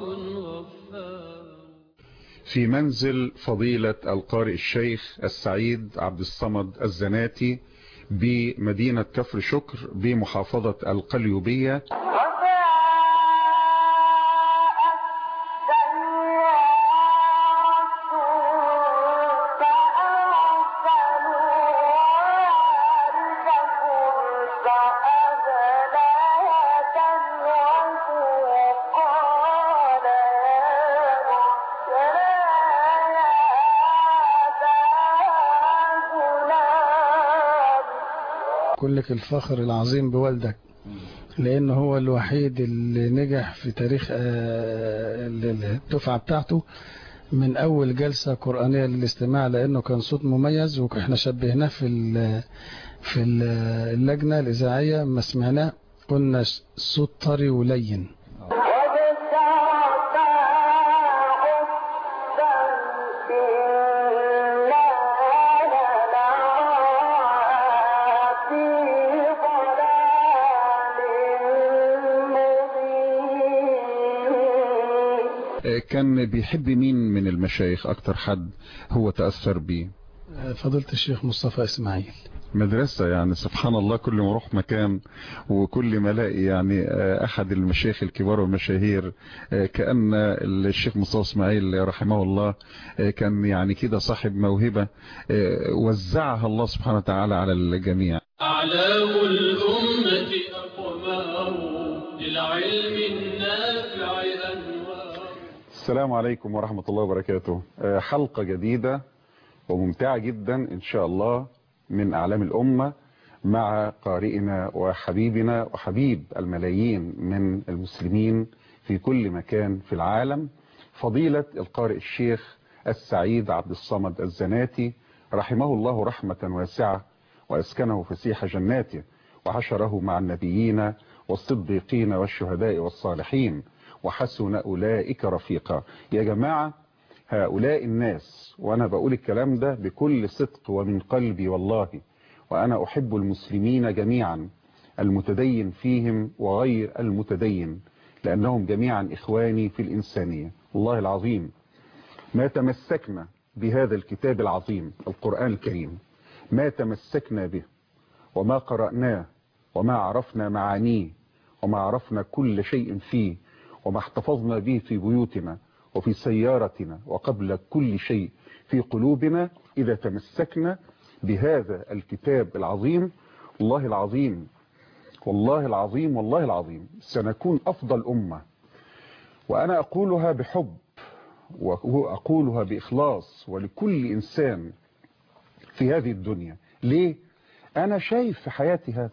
غفار في منزل فضيلة القارئ الشيخ السعيد عبد الصمد الزناتي بمدينة كفر شكر بمحافظة القليوبية كلك الفخر العظيم بوالدك لأنه هو الوحيد اللي نجح في تاريخ آه، الدفعة بتاعته من أول جلسة قرآنية للاستماع لأنه كان صوت مميز وإحنا شبهناه في ال- في ال- اللجنة الإذاعية ما سمعناه قلنا صوت طري ولين آه، كان بيحب مين من المشايخ أكتر حد هو تأثر بيه آه، فضيلة الشيخ مصطفى إسماعيل مدرسة يعني سبحان الله كل ما اروح مكان وكل ما الاقي يعني آه، احد المشايخ الكبار والمشاهير آه، كأن الشيخ مصطفى اسماعيل رحمه الله آه، كان يعني كده صاحب موهبة آه، وزعها الله سبحانه وتعالى على الجميع أعلام الأمة أقمار للعلم النافع أنوار السلام عليكم ورحمة الله وبركاته آه، حلقة جديدة وممتعة جدا إن شاء الله من أعلام الأمة مع قارئنا وحبيبنا وحبيب الملايين من المسلمين في كل مكان في العالم فضيلة القارئ الشيخ السعيد عبد الصمد الزناتي رحمه الله رحمة واسعة وأسكنه فسيح جناته وحشره مع النبيين والصديقين والشهداء والصالحين وحسن أولئك رفيقا يا جماعة هؤلاء الناس وأنا بقول الكلام ده بكل صدق ومن قلبي والله وأنا أحب المسلمين جميعا المتدين فيهم وغير المتدين لأنهم جميعا إخواني في الإنسانية والله العظيم ما تمسكنا بهذا الكتاب العظيم القرآن الكريم ما تمسكنا به وما قرأناه وما عرفنا معانيه وما عرفنا كل شيء فيه وما احتفظنا به في بيوتنا وفي سيارتنا وقبل كل شيء في قلوبنا إذا تمسكنا بهذا الكتاب العظيم والله العظيم والله العظيم والله العظيم سنكون أفضل أمة وأنا أقولها بحب وأقولها بإخلاص ولكل إنسان في هذه الدنيا ليه؟ أنا شايف في حياتي هذا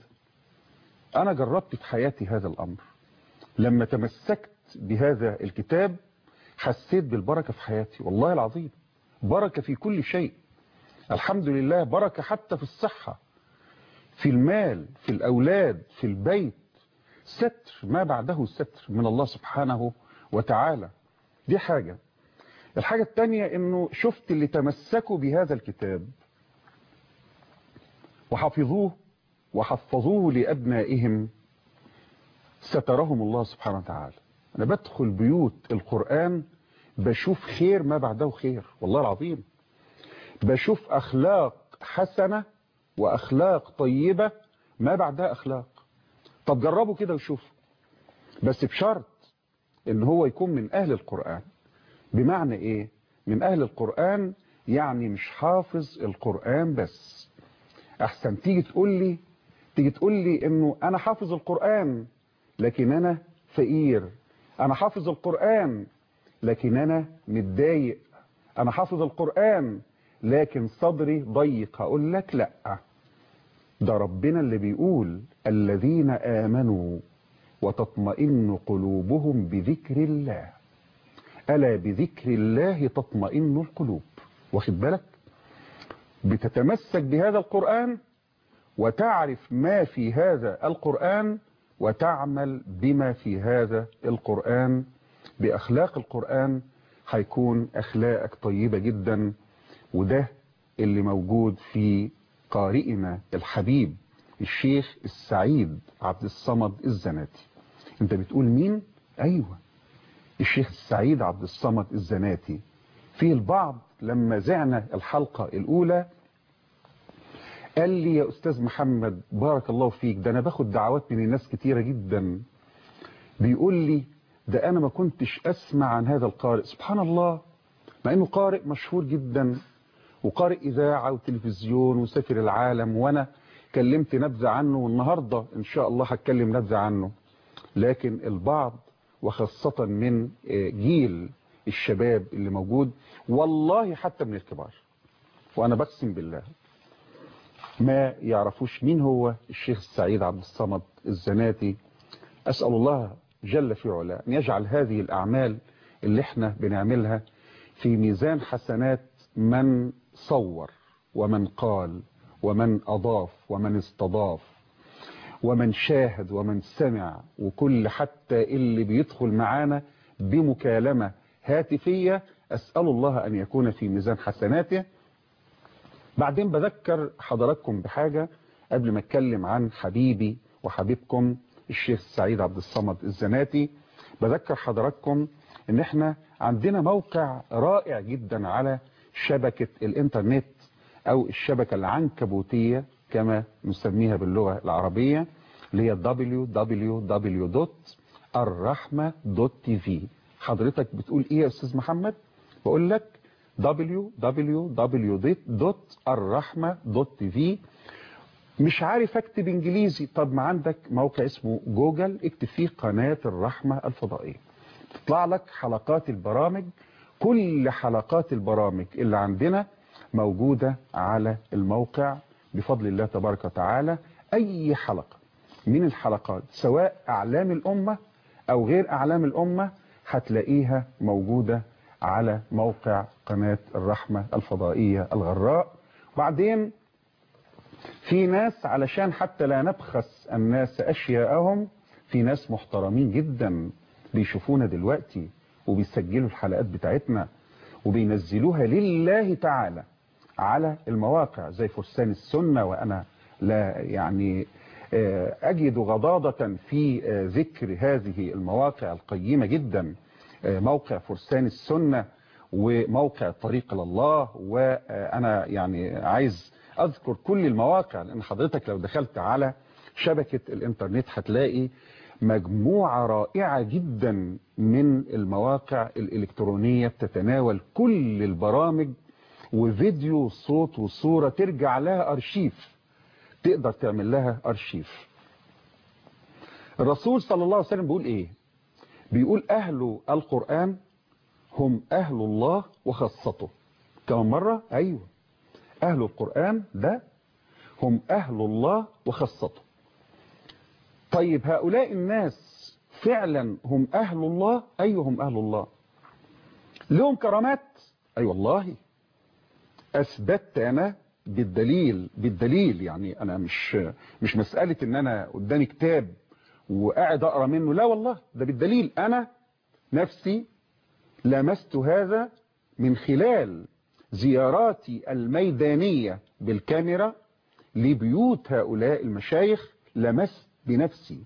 أنا جربت في حياتي هذا الأمر لما تمسكت بهذا الكتاب حسيت بالبركة في حياتي والله العظيم بركة في كل شيء الحمد لله بركة حتى في الصحة في المال في الأولاد في البيت ستر ما بعده ستر من الله سبحانه وتعالى دي حاجة الحاجة التانية انه شفت اللي تمسكوا بهذا الكتاب وحفظوه وحفظوه لأبنائهم سترهم الله سبحانه وتعالى أنا بدخل بيوت القرآن بشوف خير ما بعده خير والله العظيم بشوف أخلاق حسنة وأخلاق طيبة ما بعدها أخلاق طب جربوا كده وشوفوا بس بشرط ان هو يكون من أهل القرآن بمعنى إيه من أهل القرآن يعني مش حافظ القرآن بس أحسن تيجي تقول لي تيجي تقول لي إنه أنا حافظ القرآن لكن أنا فقير أنا حافظ القرآن لكن أنا متضايق أنا حافظ القرآن لكن صدري ضيق هقول لك لأ ده ربنا اللي بيقول الذين آمنوا وتطمئن قلوبهم بذكر الله ألا بذكر الله تطمئن القلوب واخد بالك بتتمسك بهذا القرآن وتعرف ما في هذا القرآن وتعمل بما في هذا القرآن بأخلاق القرآن هيكون أخلاقك طيبة جدا وده اللي موجود في قارئنا الحبيب الشيخ السعيد عبد الصمد الزناتي انت بتقول مين ايوه الشيخ السعيد عبد الصمد الزناتي في البعض لما زعنا الحلقة الأولى قال لي يا أستاذ محمد بارك الله فيك ده أنا باخد دعوات من الناس كتيرة جدا بيقول لي ده أنا ما كنتش أسمع عن هذا القارئ سبحان الله مع أنه قارئ مشهور جدا وقارئ إذاعة وتلفزيون وسافر العالم وأنا كلمت نبذة عنه والنهاردة إن شاء الله هتكلم نبذة عنه لكن البعض وخاصة من جيل الشباب اللي موجود والله حتى من الكبار وأنا بقسم بالله ما يعرفوش مين هو الشيخ السعيد عبد الصمد الزناتي أسأل الله جل في علاه أن يجعل هذه الأعمال اللي احنا بنعملها في ميزان حسنات من صور ومن قال ومن أضاف ومن استضاف ومن شاهد ومن سمع وكل حتى اللي بيدخل معانا بمكالمة هاتفية أسأل الله أن يكون في ميزان حسناته بعدين بذكر حضراتكم بحاجة قبل ما اتكلم عن حبيبي وحبيبكم الشيخ السعيد عبد الصمد الزناتي بذكر حضراتكم ان احنا عندنا موقع رائع جدا على شبكة الانترنت او الشبكة العنكبوتية كما نسميها باللغة العربية اللي هي www.الرحمة.tv حضرتك بتقول ايه يا استاذ محمد بقول لك www.الرحمة.tv مش عارف اكتب انجليزي طب ما عندك موقع اسمه جوجل اكتب فيه قناة الرحمة الفضائية تطلع لك حلقات البرامج كل حلقات البرامج اللي عندنا موجودة على الموقع بفضل الله تبارك وتعالى اي حلقة من الحلقات سواء اعلام الامة او غير اعلام الامة هتلاقيها موجودة على موقع قناة الرحمة الفضائية الغراء بعدين في ناس علشان حتى لا نبخس الناس أشياءهم في ناس محترمين جدا بيشوفونا دلوقتي وبيسجلوا الحلقات بتاعتنا وبينزلوها لله تعالى على المواقع زي فرسان السنة وأنا لا يعني أجد غضاضة في ذكر هذه المواقع القيمة جدا موقع فرسان السنة وموقع الطريق لله وأنا يعني عايز أذكر كل المواقع لأن حضرتك لو دخلت على شبكة الإنترنت هتلاقي مجموعة رائعة جدا من المواقع الإلكترونية بتتناول كل البرامج وفيديو صوت وصورة ترجع لها أرشيف تقدر تعمل لها أرشيف الرسول صلى الله عليه وسلم بيقول إيه بيقول أهل القرآن هم أهل الله وخاصته كمان مرة أيوه أهل القرآن ده هم أهل الله وخاصته طيب هؤلاء الناس فعلا هم أهل الله أيوه هم أهل الله لهم كرامات أي أيوة والله أثبت أنا بالدليل بالدليل يعني أنا مش مش مسألة إن أنا قدامي كتاب وقاعد أقرأ منه لا والله ده بالدليل أنا نفسي لمست هذا من خلال زياراتي الميدانية بالكاميرا لبيوت هؤلاء المشايخ لمست بنفسي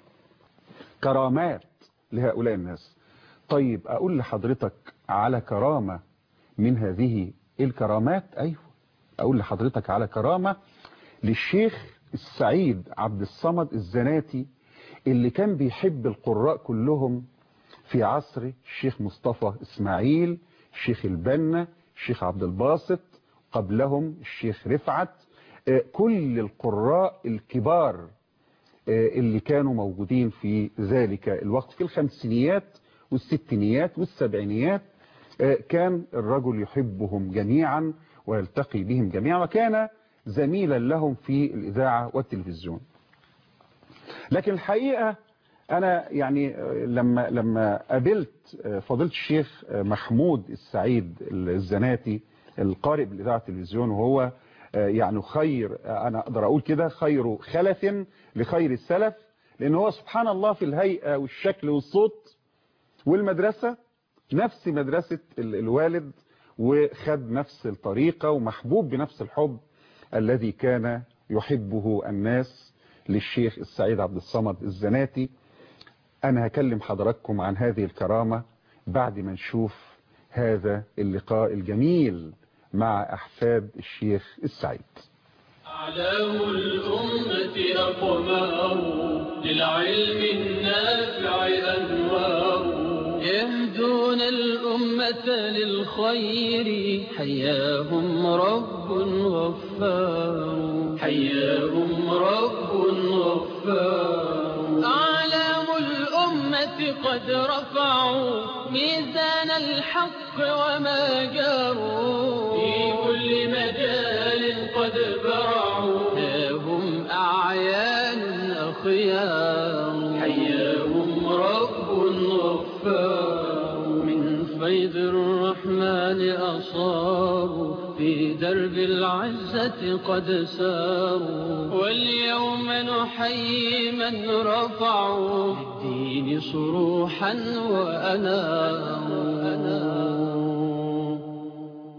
كرامات لهؤلاء الناس طيب أقول لحضرتك على كرامة من هذه الكرامات أيوه أقول لحضرتك على كرامة للشيخ السعيد عبد الصمد الزناتي اللي كان بيحب القراء كلهم في عصر الشيخ مصطفى إسماعيل الشيخ البنا الشيخ عبد الباسط قبلهم الشيخ رفعت كل القراء الكبار اللي كانوا موجودين في ذلك الوقت في الخمسينيات والستينيات والسبعينيات كان الرجل يحبهم جميعا ويلتقي بهم جميعا وكان زميلا لهم في الإذاعة والتلفزيون لكن الحقيقة أنا يعني لما لما قابلت فضيلة الشيخ محمود السعيد الزناتي القارئ بالإذاعة والتلفزيون وهو يعني خير أنا أقدر أقول كده خير خلف لخير السلف لأن هو سبحان الله في الهيئة والشكل والصوت والمدرسة نفس مدرسة الوالد وخد نفس الطريقة ومحبوب بنفس الحب الذي كان يحبه الناس للشيخ السعيد عبد الصمد الزناتي أنا هكلم حضراتكم عن هذه الكرامة بعد ما نشوف هذا اللقاء الجميل مع أحفاد الشيخ السعيد أعلام الأمة أقمار للعلم النافع أنوار يهدون الأمة للخير حياهم رب غفار حياهم رب غفار أعلام الأمة قد رفعوا ميزان الحق وما جاروا في كل مجال قد برعوا هم أعيان أخيار حياهم رب غفار من فيض الرحمن أصابوا في درب العزة قد ساروا واليوم نحيي من رفعوا للدين صروحا وأناروا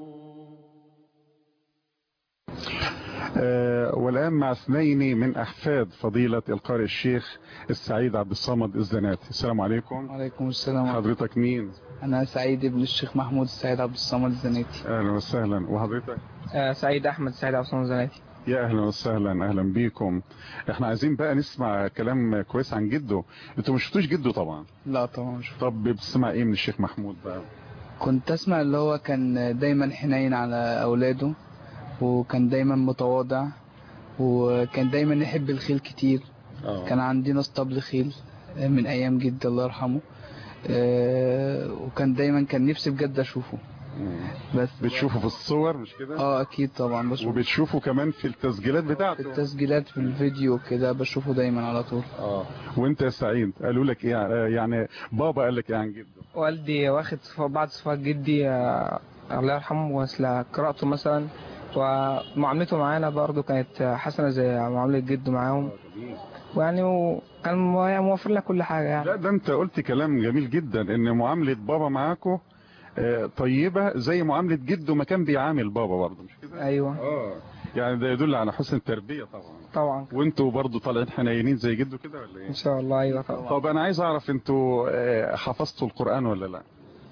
آه، والآن مع اثنين من أحفاد فضيلة القارئ الشيخ السعيد عبد الصمد الزناتي السلام عليكم وعليكم السلام حضرتك مين أنا سعيد ابن الشيخ محمود السعيد عبد الصمد الزناتي أهلا وسهلا وحضرتك آه، سعيد احمد سعيد عبد الصمد الزناتي يا أهلا وسهلا أهلا بيكم احنا عايزين بقى نسمع كلام كويس عن جده انتوا مش شفتوش جده طبعا لا طبعا مش طب بتسمع ايه من الشيخ محمود بقى كنت أسمع اللي هو كان دايما حنين على أولاده وكان دايما متواضع وكان دايما يحب الخيل كتير آه. كان عندنا اسطبل خيل من أيام جدي الله يرحمه آه، وكان دايما كان نفسي بجد أشوفه مم. بس بتشوفه في الصور مش كده اه أكيد طبعا بشوفه وبتشوفه كمان في التسجيلات في بتاعته التسجيلات في الفيديو كده بشوفه دايما على طول اه وانت يا سعيد قالوا لك ايه آه، يعني بابا قال لك ايه عن جده والدي واخد صفات بعض صفات جدي آه، الله يرحمه واسلا قراءته مثلا ومعاملته معانا برضو كانت حسنة زي معاملة جده معاهم ويعني و- كان مو- يعني موفر لنا كل حاجة يعني لا ده انت قلت كلام جميل جدا ان معاملة بابا معاكو آه، طيبة زي معاملة جده ما كان بيعامل بابا برضه مش كده ايوه اه يعني ده يدل على حسن التربية طبعا طبعا وانتوا برضه طالعين حنينين زي جده كده ولا ايه ان شاء الله ايوه طبعا طب انا عايز اعرف انتوا آه، حفظتوا القرآن ولا لا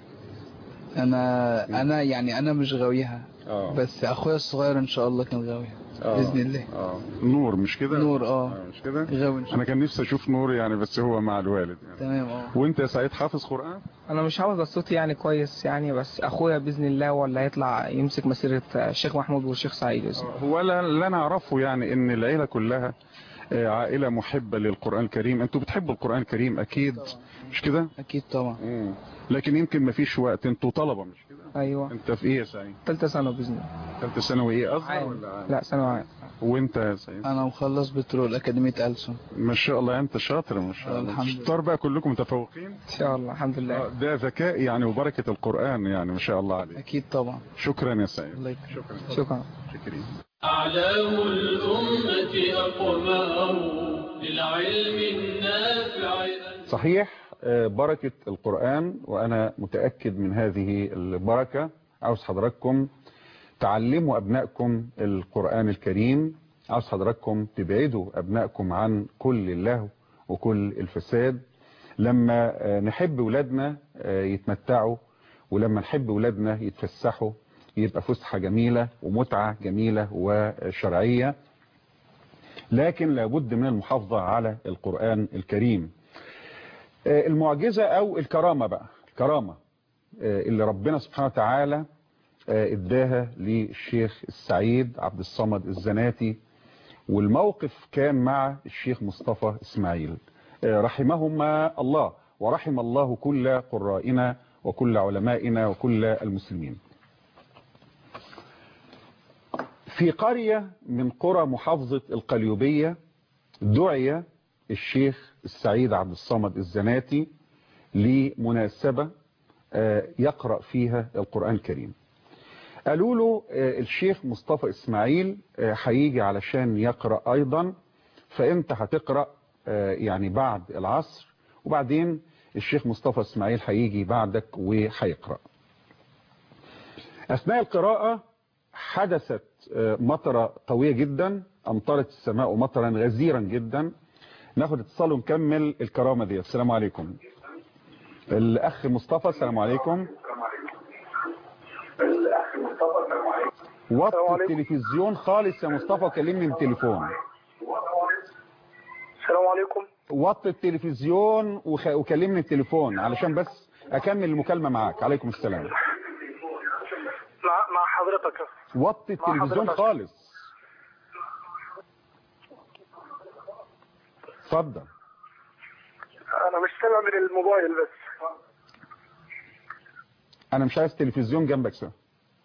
أنا أنا يعني أنا مش غاويها اه بس أخويا الصغير إن شاء الله كان غاويها آه. بإذن الله اه نور مش كده نور اه آه، مش كده غاوي إن شاء انا الله كان نفسي اشوف نور يعني بس هو مع الوالد يعني تمام اه وانت يا سعيد حافظ قرآن انا مش عاوز صوتي يعني كويس يعني بس اخويا باذن الله هو اللي هيطلع يمسك مسيرة الشيخ محمود والشيخ سعيد بإذن الله. هو لا لا نعرفه يعني ان العيلة كلها آه، عائلة محبة للقرآن الكريم انتوا بتحبوا القرآن الكريم اكيد مش كده أكيد طبعا مم. لكن يمكن ما فيش وقت انتوا طلبة مش كده ايوه انت في ايه يا سعيد ثالثه ثانوي باذن الله ثالثه ثانوي ايه ازهر عام. ولا عام؟ لا ثانوي عام وانت يا سعيد أنا مخلص بترول أكاديمية ألسن ما شاء الله انت شاطر ما شاء الله الحمد لله. شطار بقى كلكم متفوقين ان شاء الله الحمد آه، لله ده ذكاء يعني وبركة القرآن يعني ما شاء الله عليك أكيد طبعا شكرا يا سعيد الله يكرمك شكرا شكرا شكرا أعلام الأمة أقمار للعلم النافع أنوار صحيح آه، بركة القرآن وأنا متأكد من هذه البركة عاوز حضراتكم تعلموا أبنائكم القرآن الكريم عاوز حضراتكم تبعدوا أبنائكم عن كل اللهو وكل الفساد لما آه، نحب ولادنا آه، يتمتعوا ولما نحب ولادنا يتفسحوا يبقى فسحة جميلة ومتعة جميلة وشرعية لكن لابد من المحافظة على القرآن الكريم آه، المعجزة او الكرامة بقى الكرامة آه، اللي ربنا سبحانه وتعالى آه، اداها للشيخ السعيد عبد الصمد الزناتي والموقف كان مع الشيخ مصطفى اسماعيل آه، رحمهما الله ورحم الله كل قرائنا وكل علمائنا وكل المسلمين في قرية من قرى محافظة القليوبية دعي الشيخ السعيد عبد الصمد الزناتي لمناسبة آه، يقرأ فيها القرآن الكريم قالوا له آه، الشيخ مصطفى إسماعيل آه، هيجي علشان يقرأ أيضا فأنت هتقرأ آه، يعني بعد العصر وبعدين الشيخ مصطفى إسماعيل هيجي بعدك وهيقرأ أثناء القراءة حدثت آه، مطرة قوية جدا أمطرت السماء مطرا غزيرا جدا ناخد اتصال ونكمل الكرامة دي السلام عليكم الاخ مصطفى السلام عليكم وطي التلفزيون خالص يا مصطفى وكلمني من التليفون السلام عليكم وطي التلفزيون وخ... وكلمني التليفون علشان بس اكمل المكالمة معاك عليكم السلام مع مع حضرتك وطي التلفزيون حضرتك. خالص اتفضل انا مش سامع من الموبايل بس انا مش عايز تلفزيون جنبك سوا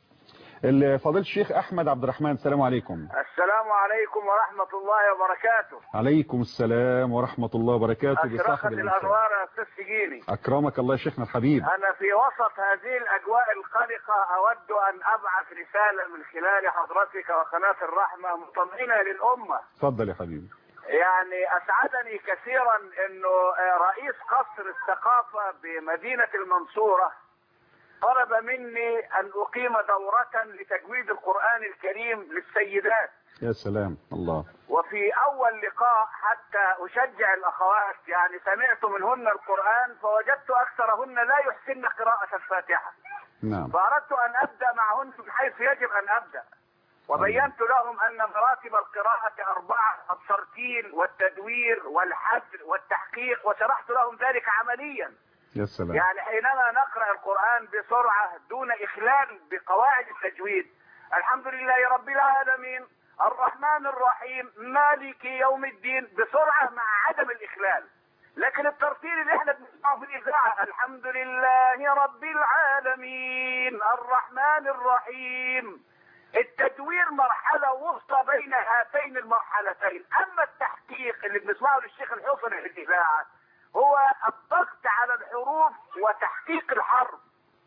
فضيل الشيخ احمد عبد الرحمن السلام عليكم السلام عليكم ورحمة الله وبركاته عليكم السلام ورحمة الله وبركاته أشرقت بصاحب الإنسان الأنوار يا أستاذ سجيني أكرمك الله يا شيخنا الحبيب أنا في وسط هذه الأجواء القلقة أود أن أبعث رسالة من خلال حضرتك وقناة الرحمة مطمئنة للأمة اتفضل يا حبيبي يعني أسعدني كثيرا أنه رئيس قصر الثقافة بمدينة المنصورة طلب مني أن أقيم دورة لتجويد القرآن الكريم للسيدات يا سلام الله وفي أول لقاء حتى أشجع الأخوات يعني سمعت منهن القرآن فوجدت أكثرهن لا يحسن قراءة الفاتحة نعم فأردت أن أبدأ معهن بحيث يجب أن أبدأ وبينت لهم أن مراتب القراءة أربعة الترتيل والتدوير والحذر والتحقيق وشرحت لهم ذلك عمليا يا سلام يعني حينما نقرأ القرآن بسرعة دون إخلال بقواعد التجويد الحمد لله رب العالمين الرحمن الرحيم مالك يوم الدين بسرعة مع عدم الإخلال لكن الترتيل اللي احنا بنسمعه في الإذاعة الحمد لله رب العالمين الرحمن الرحيم التدوير مرحلة وسطى بين هاتين المرحلتين أما التحقيق اللي بنسمعه للشيخ الحصري في الإذاعة هو الضغط على الحروف وتحقيق الحرف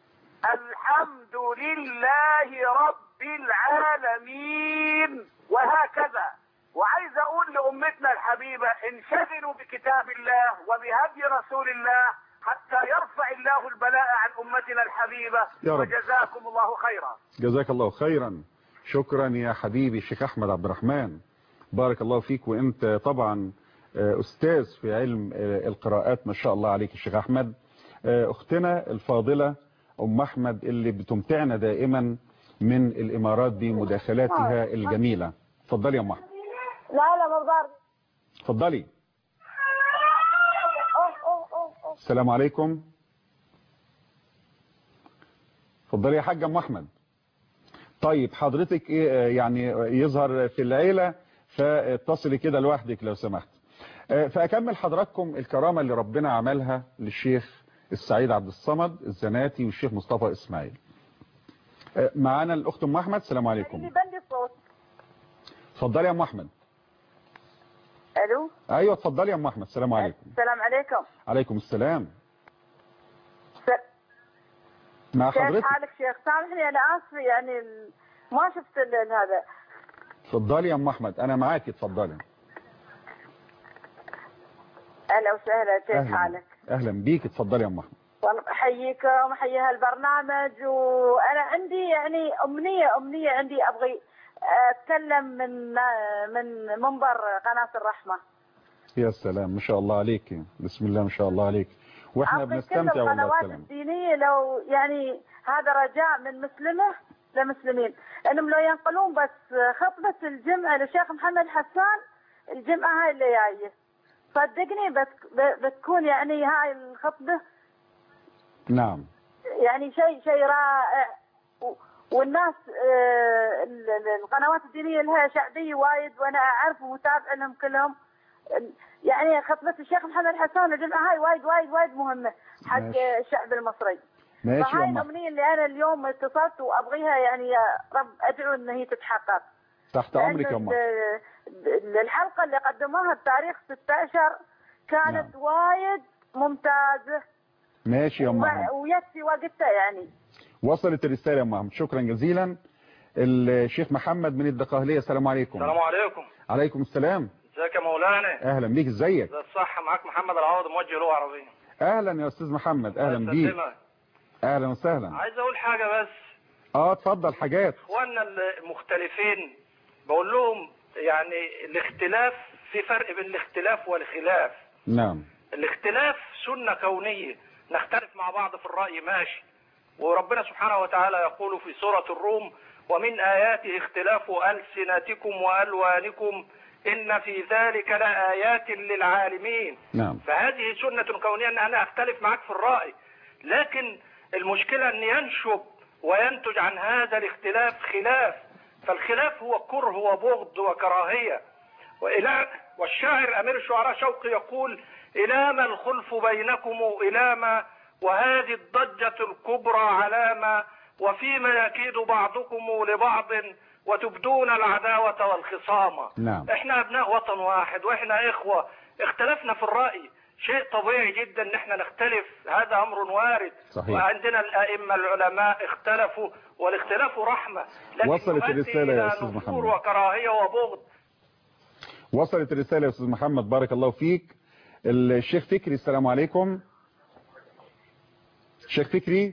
الحمد لله رب العالمين وهكذا وعايز اقول لامتنا الحبيبة انشغلوا بكتاب الله وبهدي رسول الله حتى يرفع الله البلاء عن امتنا الحبيبة يا رب. وجزاكم الله خيرا جزاك الله خيرا شكرا يا حبيبي الشيخ أحمد عبد الرحمن بارك الله فيك وانت طبعا آه، أستاذ في علم آه، القراءات ما شاء الله عليك الشيخ أحمد آه، أختنا الفاضلة أم أحمد اللي بتمتعنا دائما من الإمارات بمداخلاتها الجميلة اتفضلي يا أم أحمد لا لا ما بضرب اتفضلي أوه أوه أوه أوه. السلام عليكم اتفضلي يا حاجة ام احمد طيب حضرتك ايه آه، يعني يظهر في العيلة فاتصلي كده لوحدك لو سمحت آه، فاكمل حضراتكم الكرامة اللي ربنا عملها للشيخ السعيد عبد الصمد الزناتي والشيخ مصطفى اسماعيل آه، معانا الاخت ام احمد السلام اللي عليكم بندي الصوت اتفضلي يا ام احمد الو ايوه اتفضلي يا ام احمد السلام عليكم السلام عليكم عليكم السلام س- مع كيف حضرتك حالك شيخ سامحني انا اسفه يعني ال- ما شفت ال- ال- هذا اتفضلي يا ام احمد انا معاكي اتفضلي اهلا وسهلا كيف اهلا حالك اهلا بيك اتفضلي يا ام احمد والله احييكم احيي هالبرنامج وانا عندي يعني امنيه امنيه عندي ابغي اتكلم من من منبر قناه الرحمه يا سلام ما شاء الله عليك بسم الله ما شاء الله عليك واحنا ابغي كل بنستمتع والله القنوات الكلام الدينيه لو يعني هذا رجاء من مسلمه لمسلمين انهم لو ينقلون بس خطبه الجمعه للشيخ محمد حسان الجمعه هاي اللي جايه صدقني بت- ب- بتكون يعني هاي الخطبه نعم يعني شيء شيء رائع و- والناس آه، ال- ال- القنوات الدينيه لها شعبيه وايد وانا اعرف ومتابع لهم كلهم يعني خطبه الشيخ محمد حسان الجمعه هاي وايد وايد وايد مهمه حق ماشي. الشعب المصري ماشي يا فهاي ام احمد الامنيه اللي انا اليوم اتصلت وابغيها يعني يا رب ادعو ان هي تتحقق تحت لأن امرك يا ام احمد ال- ال- الحلقه اللي قدموها بتاريخ 16 كانت نعم. وايد ممتازه ماشي يا ام احمد و- ويكفي وقتها يعني وصلت الرساله يا ام احمد شكرا جزيلا الشيخ محمد من الدقهليه السلام عليكم السلام عليكم عليكم السلام ازيك يا مولانا اهلا بيك ازيك ازي الصحة معاك محمد العوض موجه لغة عربية اهلا يا استاذ محمد اهلا الله بيك يسلمك. اهلا وسهلا عايز اقول حاجة بس اه اتفضل حاجات اخواننا المختلفين بقول لهم يعني الاختلاف في فرق بين الاختلاف والخلاف نعم الاختلاف سنة كونية نختلف مع بعض في الرأي ماشي وربنا سبحانه وتعالى يقول في سورة الروم ومن آياته اختلاف ألسنتكم وألوانكم إن في ذلك لآيات للعالمين نعم فهذه سنة كونية أن أنا أختلف معك في الرأي لكن المشكلة أن ينشب وينتج عن هذا الاختلاف خلاف فالخلاف هو كره وبغض وكراهية وإلى والشاعر أمير الشعراء شوقي يقول إلى ما الخلف بينكم إلى ما وهذه الضجة الكبرى علامة وفيما يكيد بعضكم لبعض وتبدون العداوة والخصامة نعم. احنا ابناء وطن واحد واحنا اخوة اختلفنا في الرأي شيء طبيعي جدا ان احنا نختلف هذا امر وارد صحيح. وعندنا الائمة العلماء اختلفوا والاختلاف رحمة لكن وصلت يؤدي الرسالة يا إلى أستاذ نفور محمد. وكراهية وبغض وصلت الرسالة يا أستاذ محمد بارك الله فيك الشيخ فكري السلام عليكم الشيخ فكري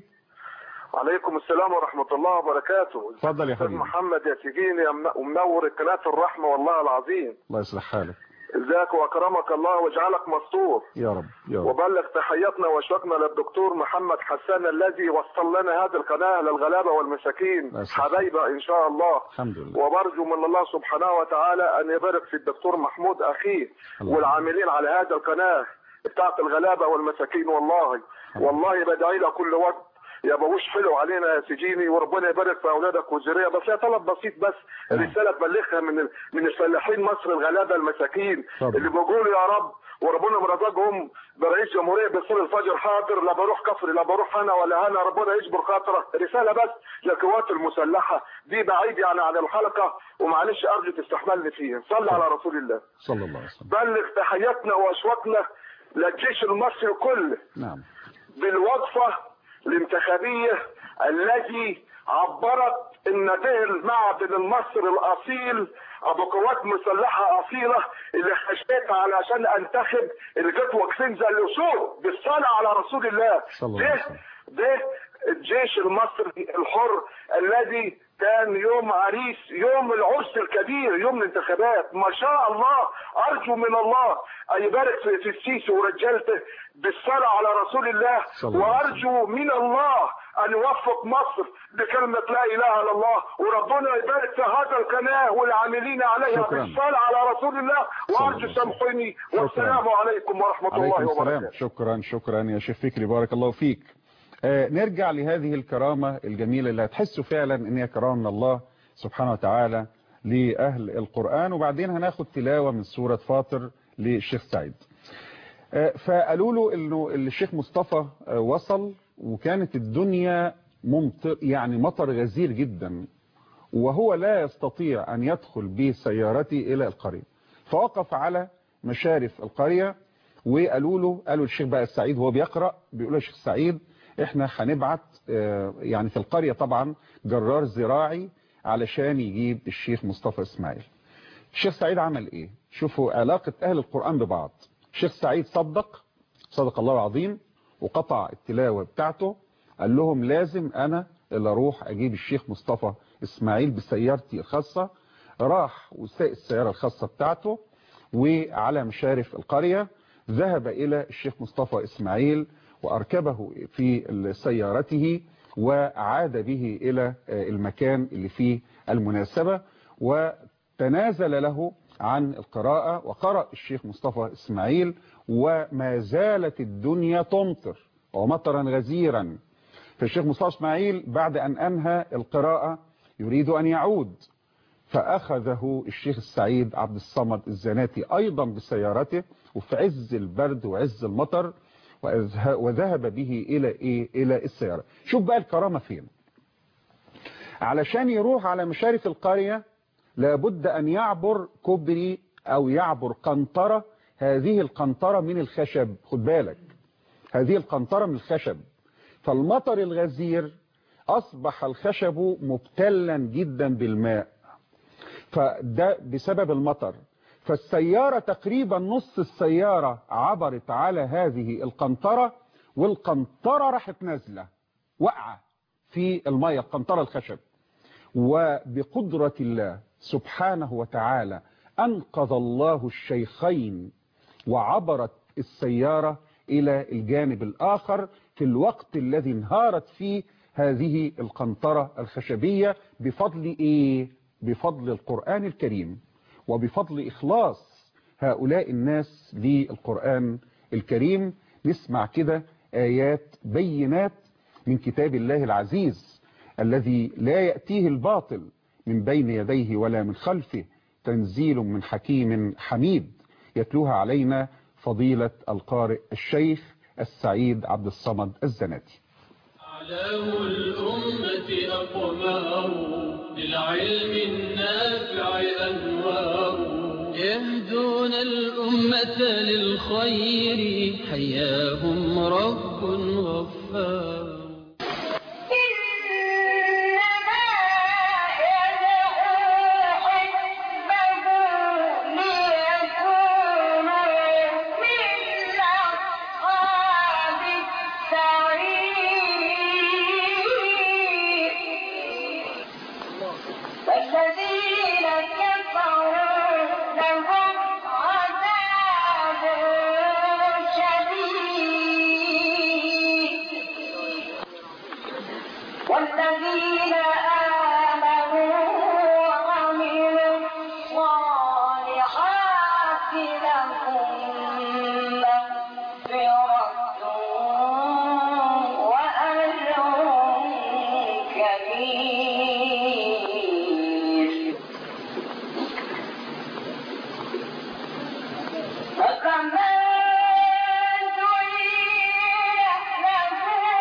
عليكم السلام ورحمة الله وبركاته اتفضل يا أستاذ حبيبي محمد يا سجين يا من- ومنور قناة الرحمة والله العظيم الله يصلح حالك ازيك واكرمك الله واجعلك مستور يا رب يا رب وبلغ تحياتنا وشكرنا للدكتور محمد حسان الذي وصل لنا هذه القناة للغلابة والمساكين لا شك. حبايبة ان شاء الله الحمد لله وبرجو من الله سبحانه وتعالى ان يبارك في الدكتور محمود اخيه الله. والعاملين على هذا القناة بتاعت الغلابة والمساكين والله والله بدعي له كل وقت يا بوش حلو علينا يا سجيني وربنا يبارك في اولادك والذريه بس هي طلب بسيط بس نعم. رساله تبلغها من ال- من الفلاحين مصر الغلابه المساكين طبعا. اللي بيقولوا يا رب وربنا مرزقهم برئيس جمهوريه بيصير الفجر حاضر لا بروح كفر لا بروح انا ولا انا ربنا يجبر خاطره رساله بس للقوات المسلحه دي بعيد يعني عن الحلقه ومعلش ارجو تستحملني فيها صلى على رسول الله صلى الله عليه وسلم بلغ تحياتنا واشواقنا للجيش المصري كله نعم بالوقفة الانتخابية التي عبرت ان ده المعدن المصري الاصيل ابو قوات مسلحة اصيلة اللي خشيت علشان انتخب اللي جت واقفين زي الاسود بالصلاة على رسول الله صلى الله عليه ده وسلم. ده الجيش المصري الحر الذي كان يوم عريس يوم العرس الكبير يوم الانتخابات ما شاء الله ارجو من الله ان يبارك في في السيسي ورجالته بالصلاه على رسول الله صلى الله عليه وارجو من الله ان يوفق مصر بكلمه لا اله الا الله وربنا يبارك في هذا القناه والعاملين عليها شكراً. بالصلاه على رسول الله صلى الله وارجو عليه وسلم. سامحوني شكراً. والسلام عليكم ورحمه عليكم الله السلام وبركاته شكرا شكرا يا شيخ فكري بارك الله فيك آه نرجع لهذه الكرامة الجميلة اللي هتحسوا فعلا ان هي كرامة من الله سبحانه وتعالى لأهل القرآن وبعدين هناخد تلاوة من سورة فاطر للشيخ سعيد آه فقالوا له انه الشيخ مصطفى آه وصل وكانت الدنيا ممطر يعني مطر غزير جدا وهو لا يستطيع أن يدخل بسيارته إلى القرية فوقف على مشارف القرية وقالوا له قالوا الشيخ بقى السعيد وهو بيقرأ بيقول له الشيخ سعيد احنا هنبعت آه، يعني في القرية طبعا جرار زراعي علشان يجيب الشيخ مصطفى اسماعيل الشيخ سعيد عمل ايه شوفوا علاقة اهل القرآن ببعض الشيخ سعيد صدق صدق الله العظيم وقطع التلاوة بتاعته قال لهم لازم انا اللي اروح اجيب الشيخ مصطفى اسماعيل بسيارتي الخاصة راح وساق السيارة الخاصة بتاعته وعلى مشارف القرية ذهب إلى الشيخ مصطفى إسماعيل وأركبه في سيارته وعاد به إلى المكان اللي فيه المناسبة وتنازل له عن القراءة وقرأ الشيخ مصطفى إسماعيل وما زالت الدنيا تمطر ومطرا غزيرا فالشيخ مصطفى إسماعيل بعد أن أنهى القراءة يريد أن يعود فأخذه الشيخ السعيد عبد الصمد الزناتي أيضا بسيارته وفي عز البرد وعز المطر وذهب به إلى إيه؟ إلى السيارة شوف بقى الكرامة فين علشان يروح على مشارف القرية لابد أن يعبر كوبري أو يعبر قنطرة هذه القنطرة من الخشب خد بالك هذه القنطرة من الخشب فالمطر الغزير أصبح الخشب مبتلا جدا بالماء فده بسبب المطر فالسيارة تقريبا نص السيارة عبرت على هذه القنطرة والقنطرة راحت نازلة وقعة في المية القنطرة الخشب وبقدرة الله سبحانه وتعالى أنقذ الله الشيخين وعبرت السيارة إلى الجانب الآخر في الوقت الذي انهارت فيه هذه القنطرة الخشبية بفضل ايه بفضل القرآن الكريم وبفضل إخلاص هؤلاء الناس للقرآن الكريم نسمع كده آيات بينات من كتاب الله العزيز الذي لا يأتيه الباطل من بين يديه ولا من خلفه تنزيل من حكيم حميد يتلوها علينا فضيلة القارئ الشيخ السعيد عبد الصمد الزناتي أعلام الأمة أقمار للعلم النافع أنوار يهدون الأمة للخير حياهم رب غفار والذين كفروا لهم عذاب شديد والذين آمنوا وعملوا الصالحات لهم مغفرة وأجر كبير فكما زين له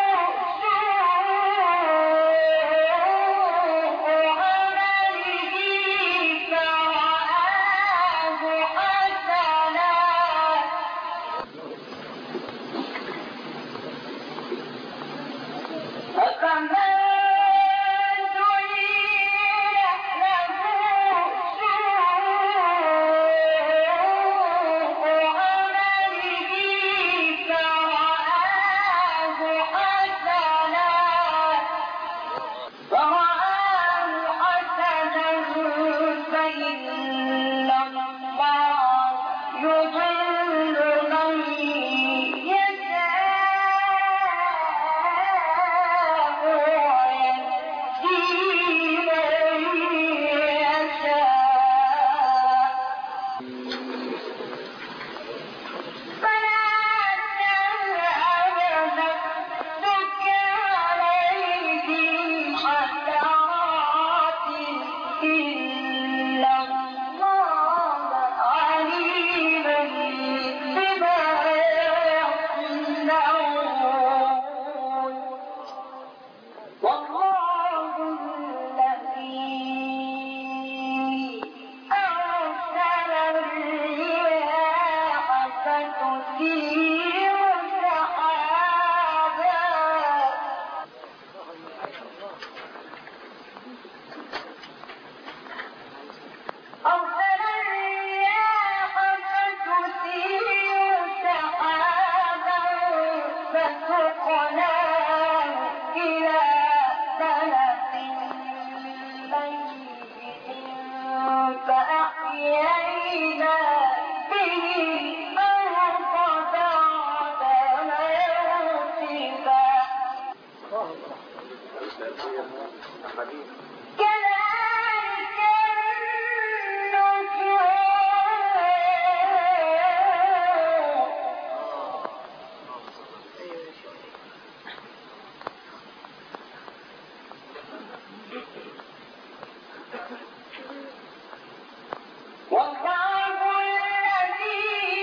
سوء عمله فرآه حسنا فكما زين له سوء عمله فرآه حسنا فرآه حسنا فإن الله يضل من يشاء ويهدي من يشاء فلا تذهب نفسك عليهم حسرات إن الله عليم بما يصنعون والله الذي أرسل الرياح فتثير سحابا أرسل الرياح فتثير سحابا فسقناه إلى بلد ميت فأحيينا به الأرض بعد موتها كذلك النشور والله الذي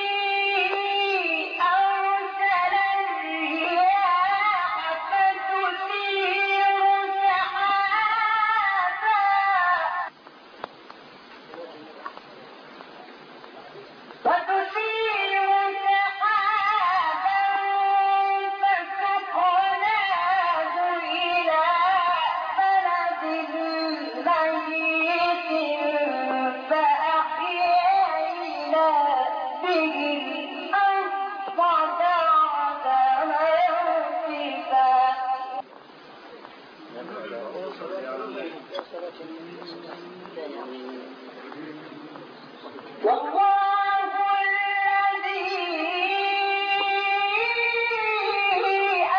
أرسل الرياح فتثير سحابا فتثير سحابا فسقناه إلى بلد ميت فأحيينا به الأرض بعد موتها والله الذي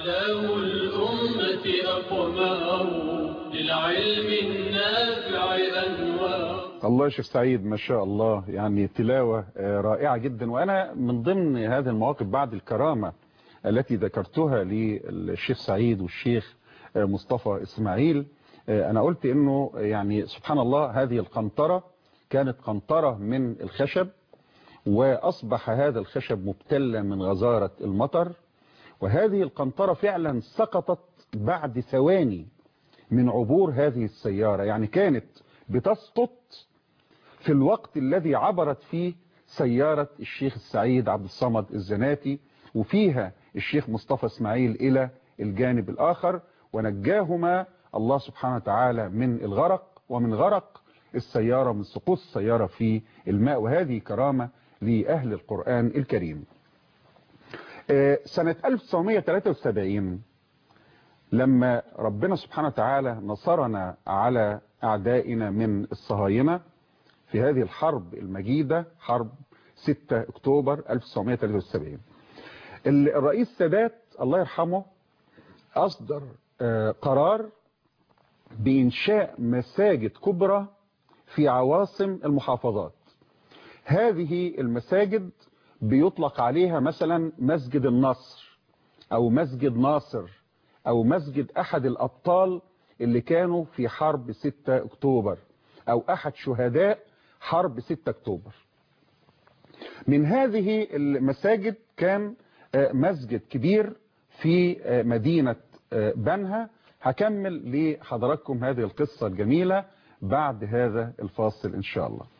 أعلام الأمة أقمار للعلم النافع أنوار الله يا شيخ سعيد ما شاء الله يعني تلاوة آه، رائعة جدا وأنا من ضمن هذه المواقف بعد الكرامة التي ذكرتها للشيخ سعيد والشيخ آه، مصطفى إسماعيل آه، أنا قلت أنه يعني سبحان الله هذه القنطرة كانت قنطرة من الخشب وأصبح هذا الخشب مبتلا من غزارة المطر وهذه القنطرة فعلا سقطت بعد ثواني من عبور هذه السيارة يعني كانت بتسقط في الوقت الذي عبرت فيه سيارة الشيخ السعيد عبد الصمد الزناتي وفيها الشيخ مصطفى اسماعيل إلى الجانب الآخر ونجاهما الله سبحانه وتعالى من الغرق ومن غرق السيارة من سقوط السيارة في الماء وهذه كرامة لأهل القرآن الكريم آه، سنة 1973 لما ربنا سبحانه وتعالى نصرنا على أعدائنا من الصهاينة في هذه الحرب المجيدة حرب 6 أكتوبر 1973 الرئيس سادات الله يرحمه أصدر آه، قرار بإنشاء مساجد كبرى في عواصم المحافظات هذه المساجد بيطلق عليها مثلا مسجد النصر أو مسجد ناصر أو مسجد أحد الأبطال اللي كانوا في حرب 6 أكتوبر أو أحد شهداء حرب 6 أكتوبر من هذه المساجد كان آه، مسجد كبير في آه، مدينة آه، بنها هكمل لحضراتكم هذه القصة الجميلة بعد هذا الفاصل إن شاء الله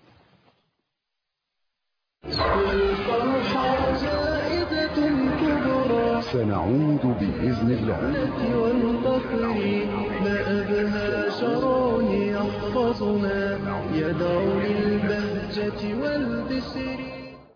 والفرحة زائدة كبرى سنعود بإذن الله والفخر ما أبهى شرع يحفظنا يدعو للبهجة والبسر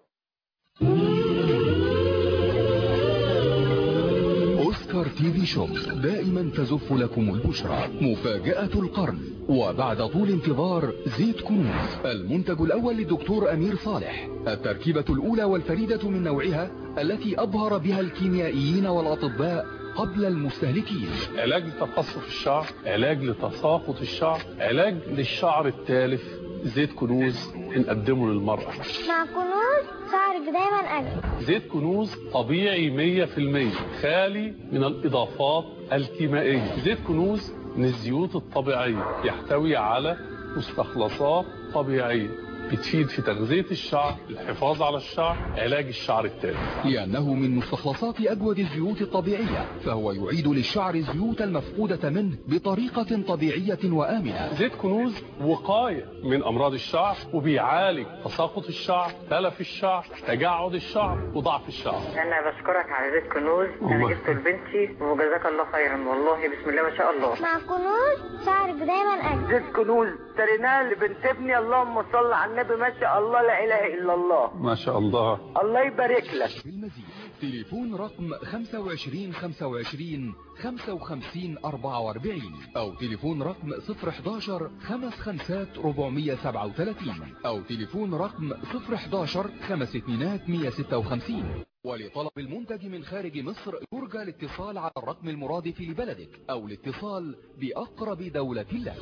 أوسكار تي في شوب دائما تزف لكم البشرى مفاجأة القرن وبعد طول انتظار زيت كنوز المنتج الأول للدكتور أمير صالح التركيبة الأولى والفريدة من نوعها التي أبهر بها الكيميائيين والأطباء قبل المستهلكين علاج لتقصف الشعر علاج لتساقط الشعر علاج للشعر التالف زيت كنوز بنقدمه للمرأة مع كنوز شعرك دايما أجمل زيت كنوز طبيعي 100% خالي من الإضافات الكيميائية زيت كنوز من الزيوت الطبيعية يحتوي على مستخلصات طبيعية بتفيد في تغذية الشعر الحفاظ على الشعر علاج الشعر التالف لأنه من مستخلصات أجود الزيوت الطبيعية فهو يعيد للشعر الزيوت المفقودة منه بطريقة طبيعية وآمنة زيت كنوز وقاية من أمراض الشعر وبيعالج تساقط الشعر تلف الشعر تجعد الشعر وضعف الشعر انا بشكرك على زيت كنوز انا الله. جبته لبنتي وجزاك الله خيرا والله بسم الله ما شاء الله مع كنوز شعرك دايما أجمل زيت كنوز اشتريناه لبنت ابني اللهم صل على النبي ما شاء الله لا اله الا الله ما شاء الله الله يبارك لك تليفون رقم 25 25 55 44 أو تليفون رقم 011 55 437 أو تليفون رقم 011 5 اتنينات 156 ولطلب المنتج من خارج مصر يرجى الاتصال على الرقم المرادف لبلدك أو الاتصال بأقرب دولة لك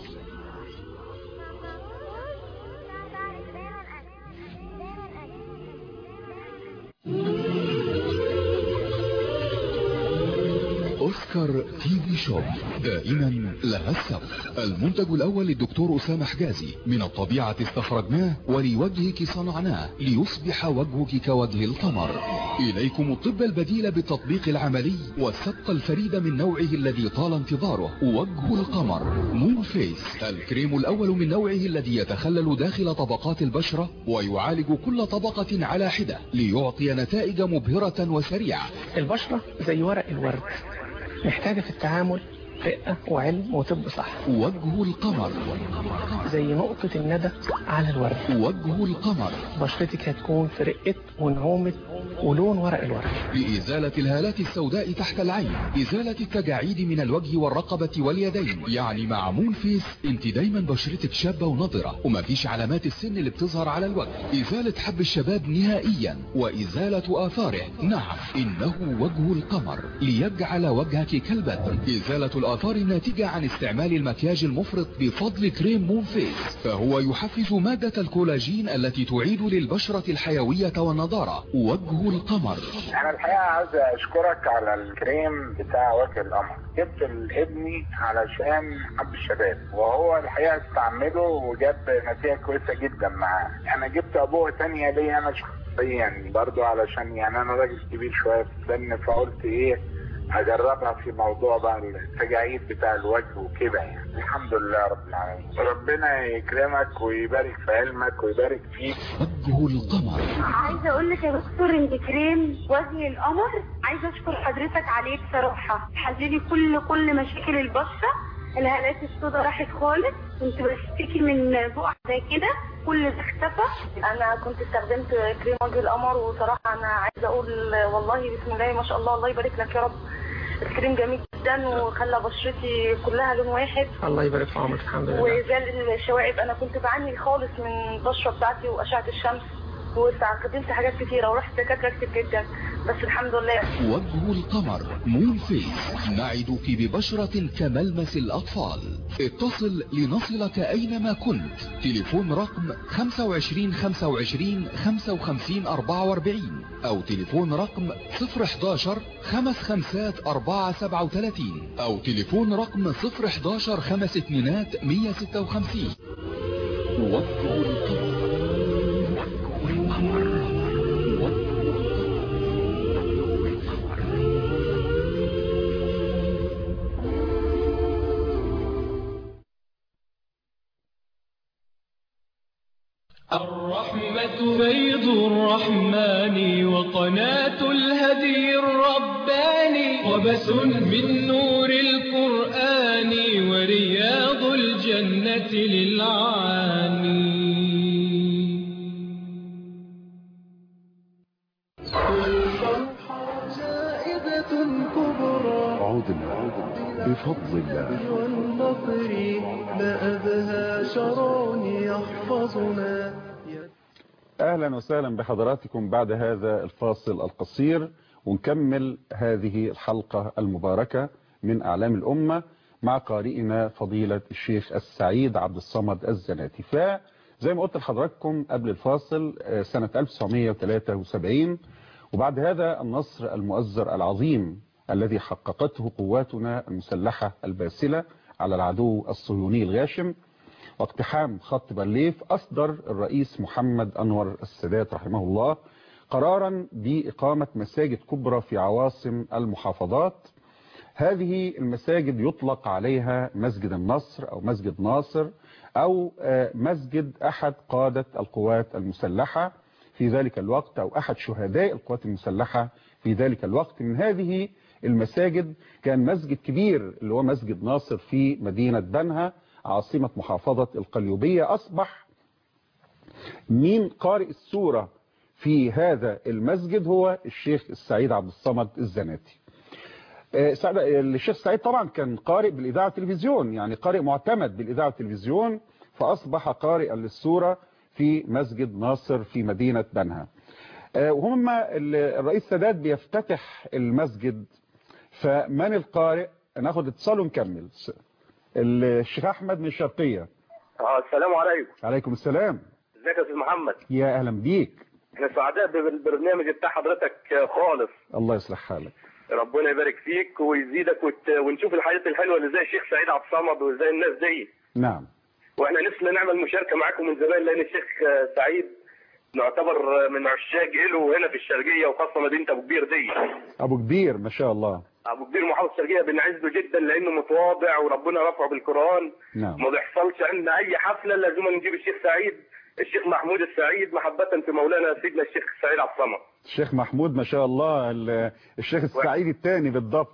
أوسكار تي في شوب دائما لها السبق المنتج الأول للدكتور أسامة حجازي من الطبيعة استخرجناه ولوجهك صنعناه ليصبح وجهك كوجه القمر إليكم الطب البديل بالتطبيق العملي والسبق الفريد من نوعه الذي طال انتظاره وجه القمر مون فيس الكريم الأول من نوعه الذي يتخلل داخل طبقات البشرة ويعالج كل طبقة على حدة ليعطي نتائج مبهرة وسريعة البشرة زي ورق الورد محتاجة في التعامل رقة وعلم وطب صح وجه القمر زي نقطة الندى على الورد وجه القمر بشرتك هتكون في رقة ونعومة ولون ورق الورد لإزالة الهالات السوداء تحت العين إزالة التجاعيد من الوجه والرقبة واليدين يعني مع مون فيس انت دايما بشرتك شابة ونضرة ومفيش علامات السن اللي بتظهر على الوجه إزالة حب الشباب نهائيا وإزالة آثاره نعم إنه وجه القمر ليجعل وجهك كالبدر إزالة الآثار الناتجة عن استعمال المكياج المفرط بفضل كريم مون فيس فهو يحفز مادة الكولاجين التي تعيد للبشرة الحيوية والنضارة وجه القمر انا الحقيقه عايز اشكرك على الكريم بتاع وجه القمر جبت لابني علشان حب الشباب وهو الحقيقه استعمله وجاب نتيجه كويسه جدا معاه انا جبت ابوه تانية ليا انا شخصيا برضو علشان يعني انا راجل كبير شويه في السن فقلت ايه اجربها في موضوع بقى التجاعيد بتاع الوجه وكده يعني الحمد لله رب العالمين ربنا يكرمك ويبارك في علمك ويبارك فيك وجه القمر عايزه اقول لك يا دكتور ان كريم وجه القمر عايزه اشكر حضرتك عليه بصراحه حللي كل كل مشاكل البشره الهالات السوداء راحت خالص كنت بشتكي من بقع زي كده كل ده اختفى انا كنت استخدمت كريم وجه القمر وصراحه انا عايزه اقول والله بسم الله ما شاء الله الله يبارك لك يا رب الكريم جميل جدا وخلى بشرتي كلها لون واحد الله يبارك في عمرك الحمد لله وزال الشوائب انا كنت بعاني خالص من البشره بتاعتي واشعه الشمس واستخدمت حاجات كتيره ورحت دكاتره كتير جدا بس الحمد لله وجه القمر مون فيس نعدك ببشرة كملمس الأطفال اتصل لنصلك أينما كنت تليفون رقم 25 25 55 44 أو تليفون رقم 011 خمس خمسات 4 37 أو تليفون رقم 011 خمس اتنينات 156 وجه القمر الرحمة بيض الرحمن وقناة الهدي الرباني وبس من نور القرآن ورياض الجنة للعاني والفرحة زائدة كبرى عدنا بفضل الله والنصر ما أبهى شرون يحفظنا اهلا وسهلا بحضراتكم بعد هذا الفاصل القصير ونكمل هذه الحلقة المباركة من اعلام الامة مع قارئنا فضيلة الشيخ السعيد عبد الصمد الزناتي فزي ما قلت لحضراتكم قبل الفاصل سنة 1973 وبعد هذا النصر المؤزر العظيم الذي حققته قواتنا المسلحة الباسلة على العدو الصهيوني الغاشم واقتحام خط بارليف أصدر الرئيس محمد أنور السادات رحمه الله قرارا بإقامة مساجد كبرى في عواصم المحافظات هذه المساجد يطلق عليها مسجد النصر أو مسجد ناصر أو مسجد أحد قادة القوات المسلحة في ذلك الوقت أو أحد شهداء القوات المسلحة في ذلك الوقت من هذه المساجد كان مسجد كبير اللي هو مسجد ناصر في مدينة بنها عاصمة محافظة القليوبية أصبح مين قارئ السورة في هذا المسجد هو الشيخ السعيد عبد الصمد الزناتي الشيخ السعيد طبعا كان قارئ بالإذاعة والتلفزيون يعني قارئ معتمد بالإذاعة والتلفزيون فأصبح قارئا للسورة في مسجد ناصر في مدينة بنها وهم الرئيس سادات بيفتتح المسجد فمن القارئ ناخد اتصال ونكمل الشيخ احمد من الشرقيه اه السلام عليكم عليكم السلام ازيك يا استاذ محمد يا اهلا بيك احنا سعداء بالبرنامج بتاع حضرتك خالص الله يصلح حالك ربنا يبارك فيك ويزيدك وت... ونشوف الحياه الحلوه اللي زي الشيخ سعيد عبد الصمد وزي الناس دي نعم واحنا نفسنا نعمل مشاركه معاكم من زمان لان الشيخ سعيد نعتبر من عشاق له هنا في الشرقيه وخاصه مدينه ابو كبير دي ابو كبير ما شاء الله ابو كبير محافظ الشرقيه بنعزه جدا لانه متواضع وربنا رفعه بالقران نعم. ما بيحصلش عندنا اي حفله لازم نجيب الشيخ سعيد الشيخ محمود السعيد محبه في مولانا سيدنا الشيخ سعيد عبد الصمد الشيخ محمود ما شاء الله الشيخ السعيد الثاني بالضبط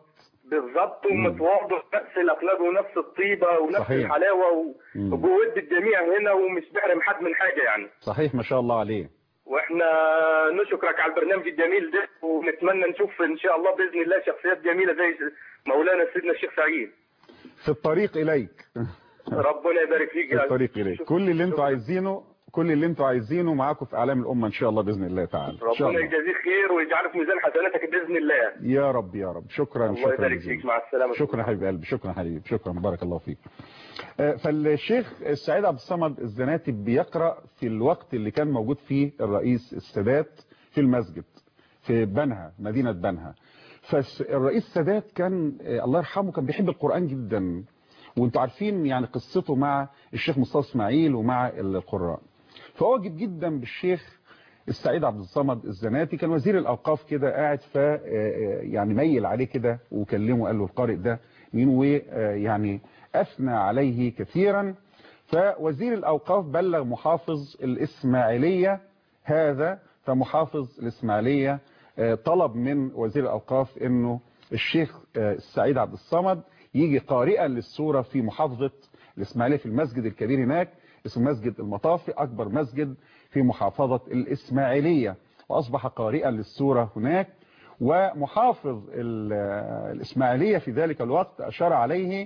بالظبط ومتواضع نفس الاخلاق ونفس الطيبه ونفس صحيح. الحلاوه و- مم. وبود الجميع هنا ومش بيحرم حد من حاجه يعني صحيح ما شاء الله عليه واحنا نشكرك على البرنامج الجميل ده ونتمنى نشوف ان شاء الله باذن الله شخصيات جميله زي مولانا سيدنا الشيخ سعيد في الطريق اليك ربنا يبارك فيك في الطريق اليك كل اللي انتوا عايزينه كل اللي انتوا عايزينه معاكم في اعلام الامه ان شاء الله باذن الله تعالى ان شاء ربنا الله يجازيك خير ويجعله في ميزان حسناتك باذن الله يا رب يا رب شكرا الله شكرا يبارك جزيلا. فيك مع السلامه شكرا حبيب قلبي شكرا حبيبي شكرا بارك الله فيك آه، فالشيخ السعيد عبد الصمد الزناتي بيقرأ في الوقت اللي كان موجود فيه الرئيس السادات في المسجد في بنها مدينة بنها فالرئيس السادات كان آه، الله يرحمه كان بيحب القرآن جدا وانتوا عارفين يعني قصته مع الشيخ مصطفى اسماعيل ومع القراء فأعجب جدا بالشيخ السعيد عبد الصمد الزناتي كان وزير الأوقاف كده قاعد ف آه، آه، يعني ميل عليه كده وكلمه قال له القارئ ده مين ويعني أثنى عليه كثيرا فوزير الأوقاف بلغ محافظ الإسماعيلية هذا فمحافظ الإسماعيلية آه، طلب من وزير الأوقاف أنه الشيخ آه، السعيد عبد الصمد يجي قارئا للسورة في محافظة الإسماعيلية في المسجد الكبير هناك اسمه مسجد المطافي أكبر مسجد في محافظة الإسماعيلية وأصبح قارئا للسورة هناك ومحافظ ال- الإسماعيلية في ذلك الوقت أشار عليه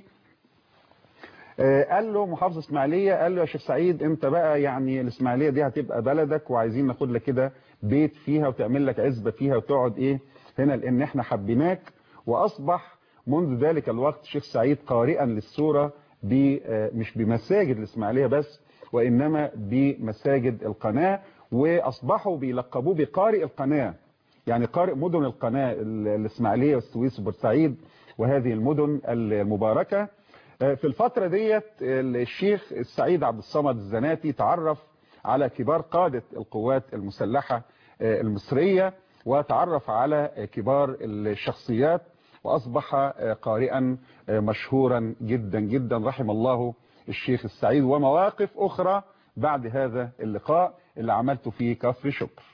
آه، قال له محافظ اسماعيليه قال له يا شيخ سعيد انت بقى يعني الاسماعيليه دي هتبقى بلدك وعايزين ناخد لك كده بيت فيها وتعمل لك عزبه فيها وتقعد ايه هنا لان احنا حبيناك واصبح منذ ذلك الوقت شيخ سعيد قارئا للسوره ب- آه، مش بمساجد الاسماعيليه بس وانما بمساجد القناه واصبحوا بيلقبوه بقارئ القناه يعني قارئ مدن القناه ال- الاسماعيليه والسويس وبورسعيد وهذه المدن المباركه في الفترة ديت الشيخ السعيد عبد الصمد الزناتي تعرف على كبار قادة القوات المسلحة المصرية وتعرف على كبار الشخصيات وأصبح قارئا مشهورا جدا جدا رحم الله الشيخ السعيد ومواقف أخرى بعد هذا اللقاء اللي عملته في كفر شكر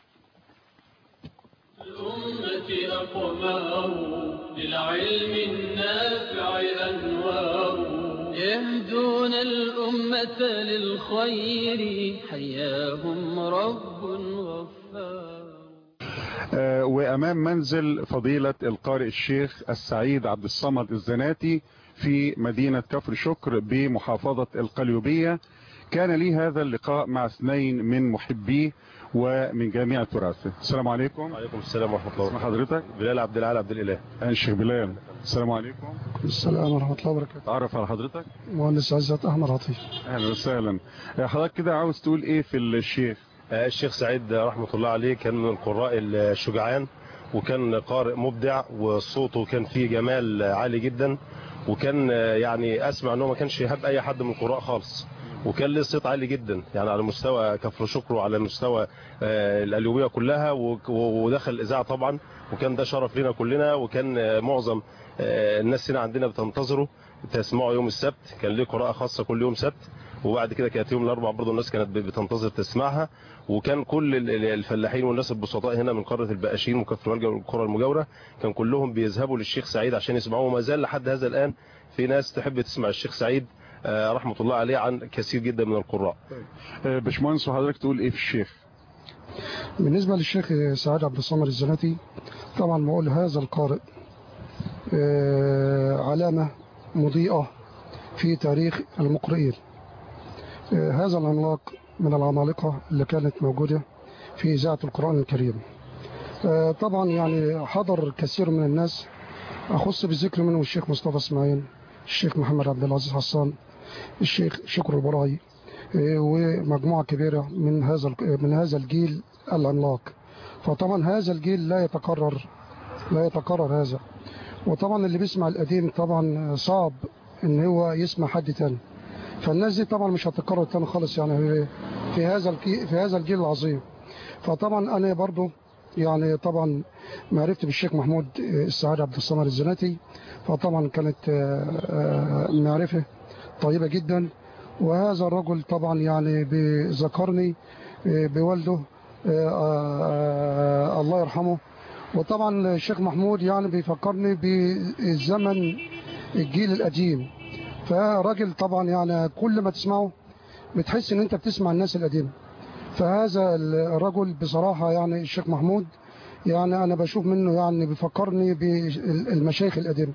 الأمة أقمار للعلم النافع أنوار يهدون الأمة للخير حياهم رب غفار آه، وأمام منزل فضيلة القارئ الشيخ السعيد عبد الصمد الزناتي في مدينة كفر شكر بمحافظة القليوبية كان لي هذا اللقاء مع اثنين من محبيه ومن جامعة تراثه السلام عليكم وعليكم السلام ورحمة الله اسم حضرتك بلال عبد العال عبد الإله أنا الشيخ بلال السلام عليكم السلام ورحمة الله وبركاته تعرف على حضرتك مهندس عزت أحمد عطيف أهلا وسهلا آه، حضرتك كده عاوز تقول إيه في الشيخ آه، الشيخ سعيد رحمة الله عليه كان من القراء الشجعان وكان قارئ مبدع وصوته كان فيه جمال عالي جدا وكان آه، يعني اسمع انه ما كانش يهاب اي حد من القراء خالص وكان له صيت عالي جدا يعني على مستوى كفر شكر وعلى مستوى آه، القليوبيه كلها وك- ودخل الاذاعه طبعا وكان ده شرف لنا كلنا وكان آه، معظم آه، الناس هنا عندنا بتنتظره تسمعه يوم السبت كان ليه قراءه خاصه كل يوم سبت وبعد كده كانت يوم الاربعاء برضه الناس كانت بتنتظر تسمعها وكان كل ال- ال- الفلاحين والناس البسطاء هنا من قاره البقاشين وكفر ملجا والقرى المجاوره كان كلهم بيذهبوا للشيخ سعيد عشان يسمعوه وما زال لحد هذا الان في ناس تحب تسمع الشيخ سعيد آه، رحمه الله عليه عن كثير جدا من القراء آه، باشمهندس وحضرتك تقول إيه في الشيخ بالنسبة للشيخ سعاد عبد الصمد الزناتي طبعا بقول هذا القارئ آه، علامة مضيئة في تاريخ المقرئين آه، هذا العملاق من العمالقة اللي كانت موجودة في إذاعة القرآن الكريم آه، طبعا يعني حضر كثير من الناس أخص بالذكر منهم الشيخ مصطفى اسماعيل الشيخ محمد عبد العزيز حسان الشيخ شكر البراعي آه، ومجموعة كبيرة من هذا ال- من هذا الجيل العملاق فطبعا هذا الجيل لا يتكرر لا يتكرر هذا وطبعا اللي بيسمع القديم طبعا صعب ان هو يسمع حد تاني فالناس دي طبعا مش هتتكرر تاني خالص يعني في- في هذا الجيل في هذا الجيل العظيم فطبعا انا برضو يعني طبعا معرفتي بالشيخ محمود السعادة عبد الصمد الزناتي فطبعا كانت آه، آه، معرفة طيبة جدا وهذا الرجل طبعا يعني بذكرني آه، بوالده آه، آه، الله يرحمه وطبعا الشيخ محمود يعني بيفكرني بالزمن الجيل القديم فراجل طبعا يعني كل ما تسمعه بتحس ان انت بتسمع الناس القديمه فهذا الرجل بصراحه يعني الشيخ محمود يعني انا بشوف منه يعني بيفكرني بالمشايخ القديمه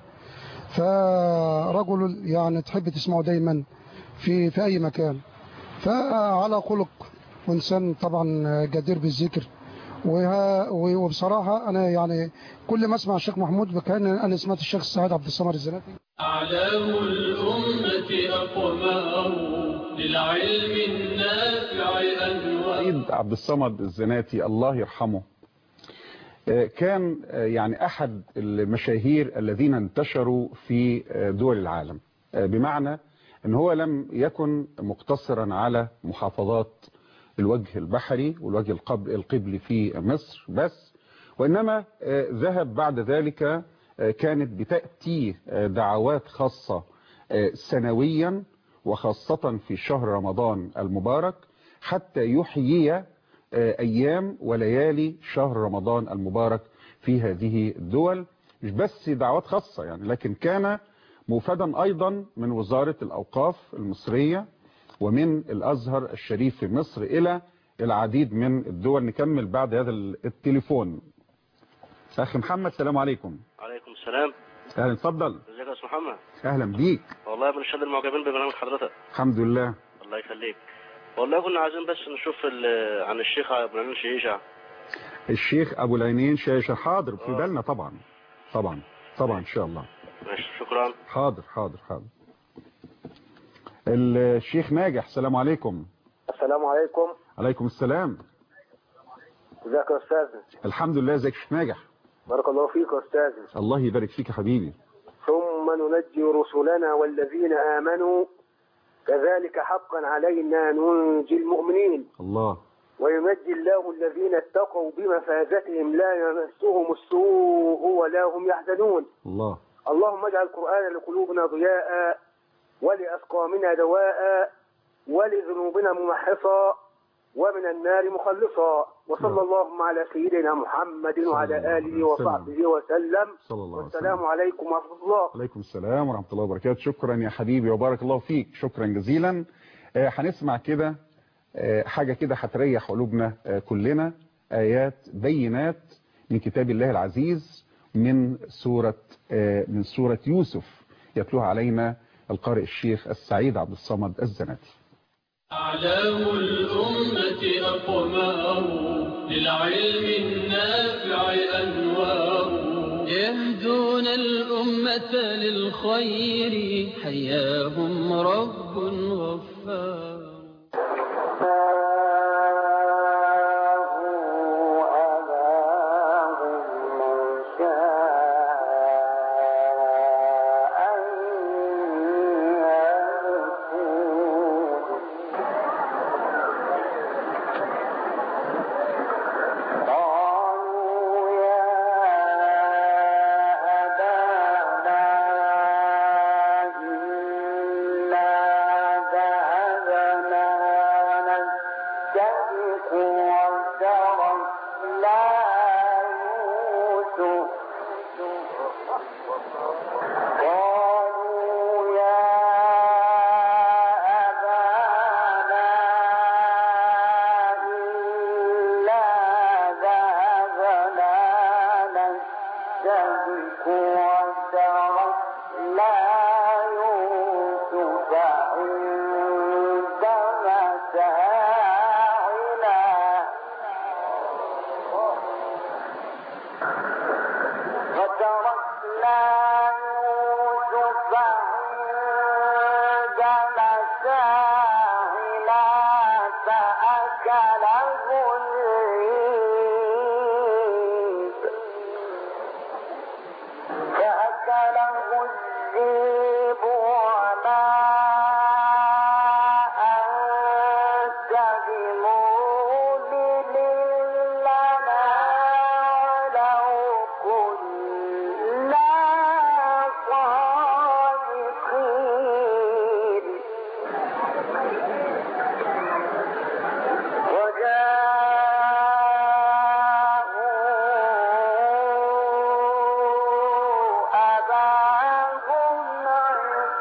فرجل يعني تحب تسمعه دايما في في اي مكان فعلى خلق وانسان طبعا جدير بالذكر وها- وبصراحه انا يعني كل ما اسمع الشيخ محمود كان انا سمعت الشيخ السعيد عبد الصمد الزناتي أعلام الأمة أقمار للعلم النافع أنوار سيد عبد الصمد الزناتي الله يرحمه آه، كان آه، يعني أحد المشاهير الذين انتشروا في آه، دول العالم آه، بمعنى أن هو لم يكن مقتصرا على محافظات الوجه البحري والوجه القبل القبلي في مصر بس وإنما آه، ذهب بعد ذلك آه، كانت بتأتي آه، دعوات خاصة آه، سنويا وخاصة في شهر رمضان المبارك حتى يحيي آه، أيام وليالي شهر رمضان المبارك في هذه الدول مش بس دعوات خاصة يعني لكن كان موفدا أيضا من وزارة الأوقاف المصرية ومن الأزهر الشريف في مصر إلى العديد من الدول نكمل بعد هذا التليفون أخي محمد السلام عليكم عليكم السلام أهلا اتفضل ازيك يا استاذ محمد أهلا بيك والله من الشهد المعجبين ببرنامج حضرتك الحمد لله الله يخليك والله كنا عايزين بس نشوف ال- عن الشيخ ابو العلم شيشة الشيخ أبو العينين شاشة حاضر في بالنا طبعا طبعا طبعا إن شاء الله ماشي شكرا حاضر حاضر حاضر الشيخ ناجح السلام عليكم السلام عليكم عليكم السلام ازيك يا استاذ الحمد لله ازيك يا شيخ ناجح بارك الله فيك يا استاذ الله يبارك فيك يا حبيبي ثم ننجي رسلنا والذين امنوا كذلك حقا علينا ننجي المؤمنين الله وينجي الله الذين اتقوا بمفازتهم لا يمسهم السوء ولا هم يحزنون الله اللهم اجعل القرآن لقلوبنا ضياء ولأسقامنا دواء ولذنوبنا ممحصا ومن النار مخلصا وصلى اللهم على سيدنا محمد وعلى آله وصحبه وسلم صلى الله عليه والسلام وسلم عليكم ورحمة الله عليكم السلام ورحمة الله وبركاته شكرا يا حبيبي وبارك الله فيك شكرا جزيلا آه، هنسمع كده آه، حاجة كده هتريح قلوبنا آه، كلنا آيات بينات من كتاب الله العزيز من سورة آه، من سورة يوسف يتلوها علينا القارئ الشيخ السعيد عبد الصمد الزناتي أعلام الأمة أقمار للعلم النافع أنوار يهدون الأمة للخير حياهم رب غفار ذهبنا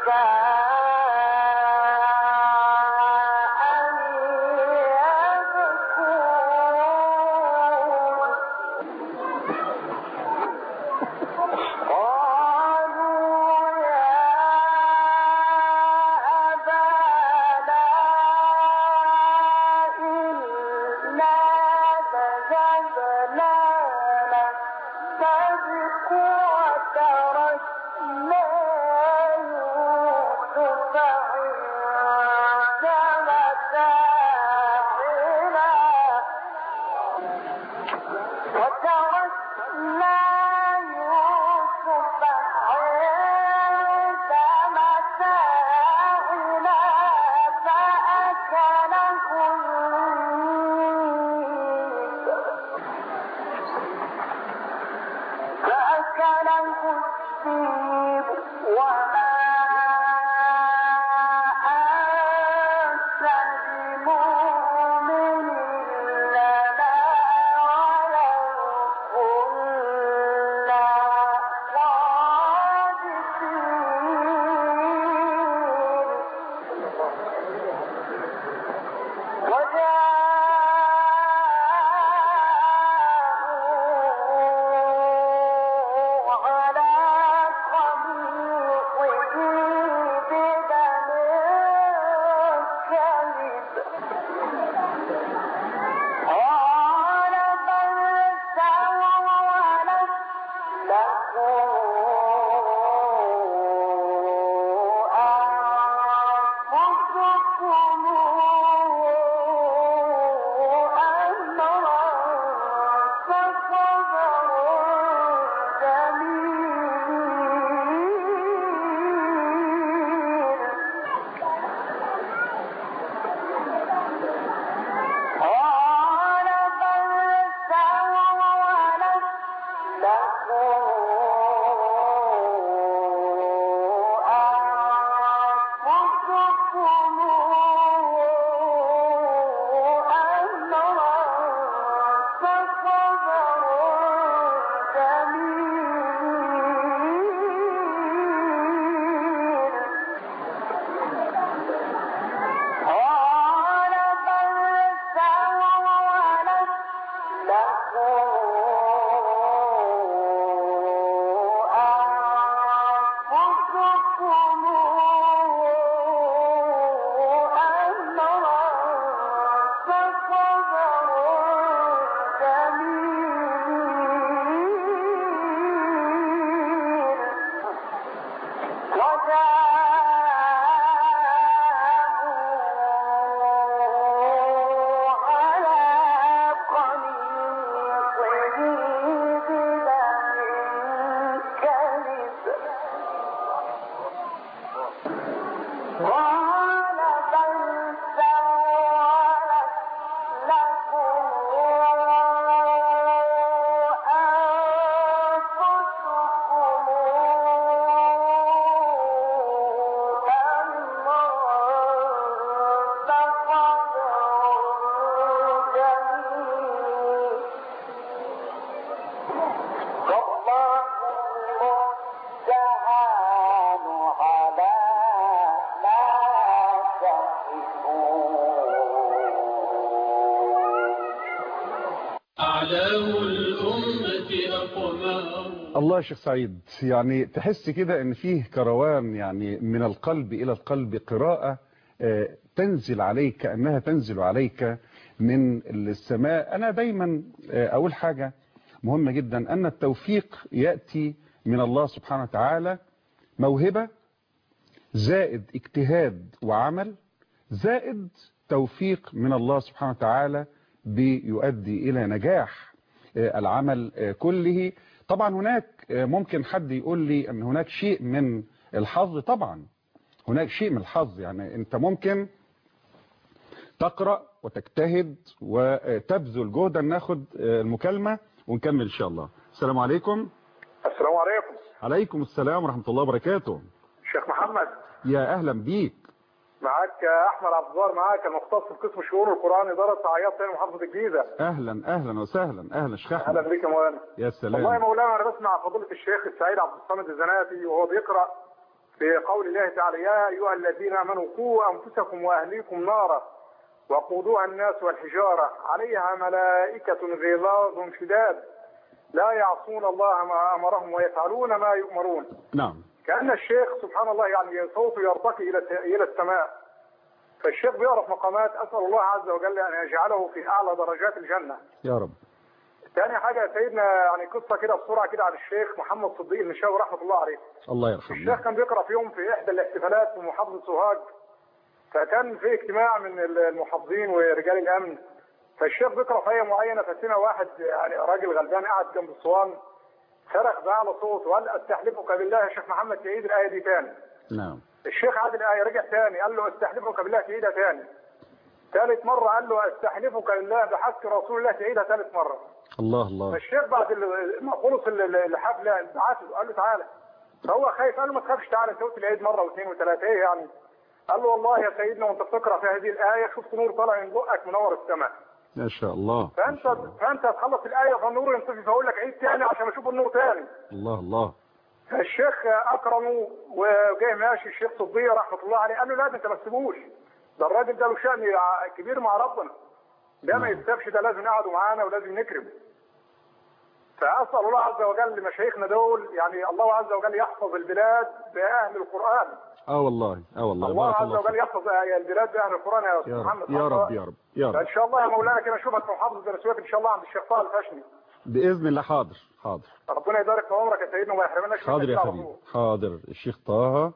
أعلام الأمة أقمار الله يا شيخ سعيد يعني تحس كده ان فيه كروان يعني من القلب الى القلب قراءة آه، تنزل عليك كأنها تنزل عليك من السماء انا دايما آه، اقول حاجة مهمة جدا ان التوفيق يأتي من الله سبحانه وتعالى موهبة زائد اجتهاد وعمل زائد توفيق من الله سبحانه وتعالى بيؤدي إلى نجاح آه، العمل آه، كله طبعا هناك آه، ممكن حد يقول لي أن هناك شيء من الحظ طبعا هناك شيء من الحظ يعني أنت ممكن تقرأ وتجتهد وتبذل جهدا ناخد المكالمة ونكمل إن شاء الله السلام عليكم السلام عليكم عليكم السلام ورحمة الله وبركاته شيخ محمد يا أهلا بيك معاك احمد عبد الظاهر معاك المختص في قسم شؤون القران اداره عياط تاني محافظه الجيزه أهلا أهلا وسهلا أهلا شيخ أحمد اهلا بيك يا مولانا يا والله يا سلام مولانا انا بسمع فضيله الشيخ السعيد عبد الصمد الزناتي وهو بيقرا في قول الله تعالى يا أيها الذين آمنوا قوا أنفسكم وأهليكم نارا وقودها الناس والحجارة عليها ملائكة غلاظ شداد لا يعصون الله ما أمرهم ويفعلون ما يؤمرون نعم كأن الشيخ سبحان الله يعني صوته يرتقي إلى إلى السماء فالشيخ بيعرف مقامات أسأل الله عز وجل أن يجعله في أعلى درجات الجنة يا رب ثاني حاجة يا سيدنا يعني قصة كده بسرعة كده عن الشيخ محمد صديق المشاوي رحمة الله عليه الله يرحمه الشيخ كان بيقرأ في يوم في إحدى الاحتفالات في محافظة سوهاج فكان في اجتماع من المحافظين ورجال الأمن فالشيخ بيقرأ في آية معينة فسمع واحد يعني راجل غلبان قاعد جنب الصوان صرخ بأعلى صوت وقال استحلفك بالله يا شيخ محمد تعيد الآية دي تاني نعم الشيخ عاد الآية رجع تاني قال له استحلفك بالله تعيدها تاني ثالث مرة قال له استحلفك بالله بحق رسول الله تعيدها ثالث مرة الله الله فالشيخ بعد ال- ما خلص ال- ال- الحفلة بعت له قال له تعالى فهو خايف قال له ما تخافش تعالى انت قلت العيد مرة واثنين وثلاثة ايه يعني قال له والله يا سيدنا وانت بتقرا في هذه الآية شفت نور طالع من بقك منور السماء ما شاء الله فانت فانت هتخلص الآية فالنور ينطفي فاقول لك عيد تاني عشان اشوف النور تاني الله الله الشيخ اكرمه وجاي ماشي الشيخ صديق رحمه الله عليه قال له لا ده انت ما تسيبوش ده الراجل ده له شأن كبير مع ربنا ده ما يتسابش ده لازم نقعدوا معانا ولازم نكرمه فاسال الله عز وجل لمشايخنا دول يعني الله عز وجل يحفظ البلاد باهل القران اه والله اه والله الله بارك عز الله وجل فيك يحفظ البلاد باهل القران يا استاذ يا محمد رب يا رب يا رب يا فان رب شاء الله يا مولانا كده اشوفك في محافظه بني سويف ان شاء الله عند الشيخ طه الفشني باذن الله حاضر حاضر ربنا يبارك في عمرك يا سيدنا وما يحرمناش منك حاضر يا على حبيبي طول. حاضر الشيخ طه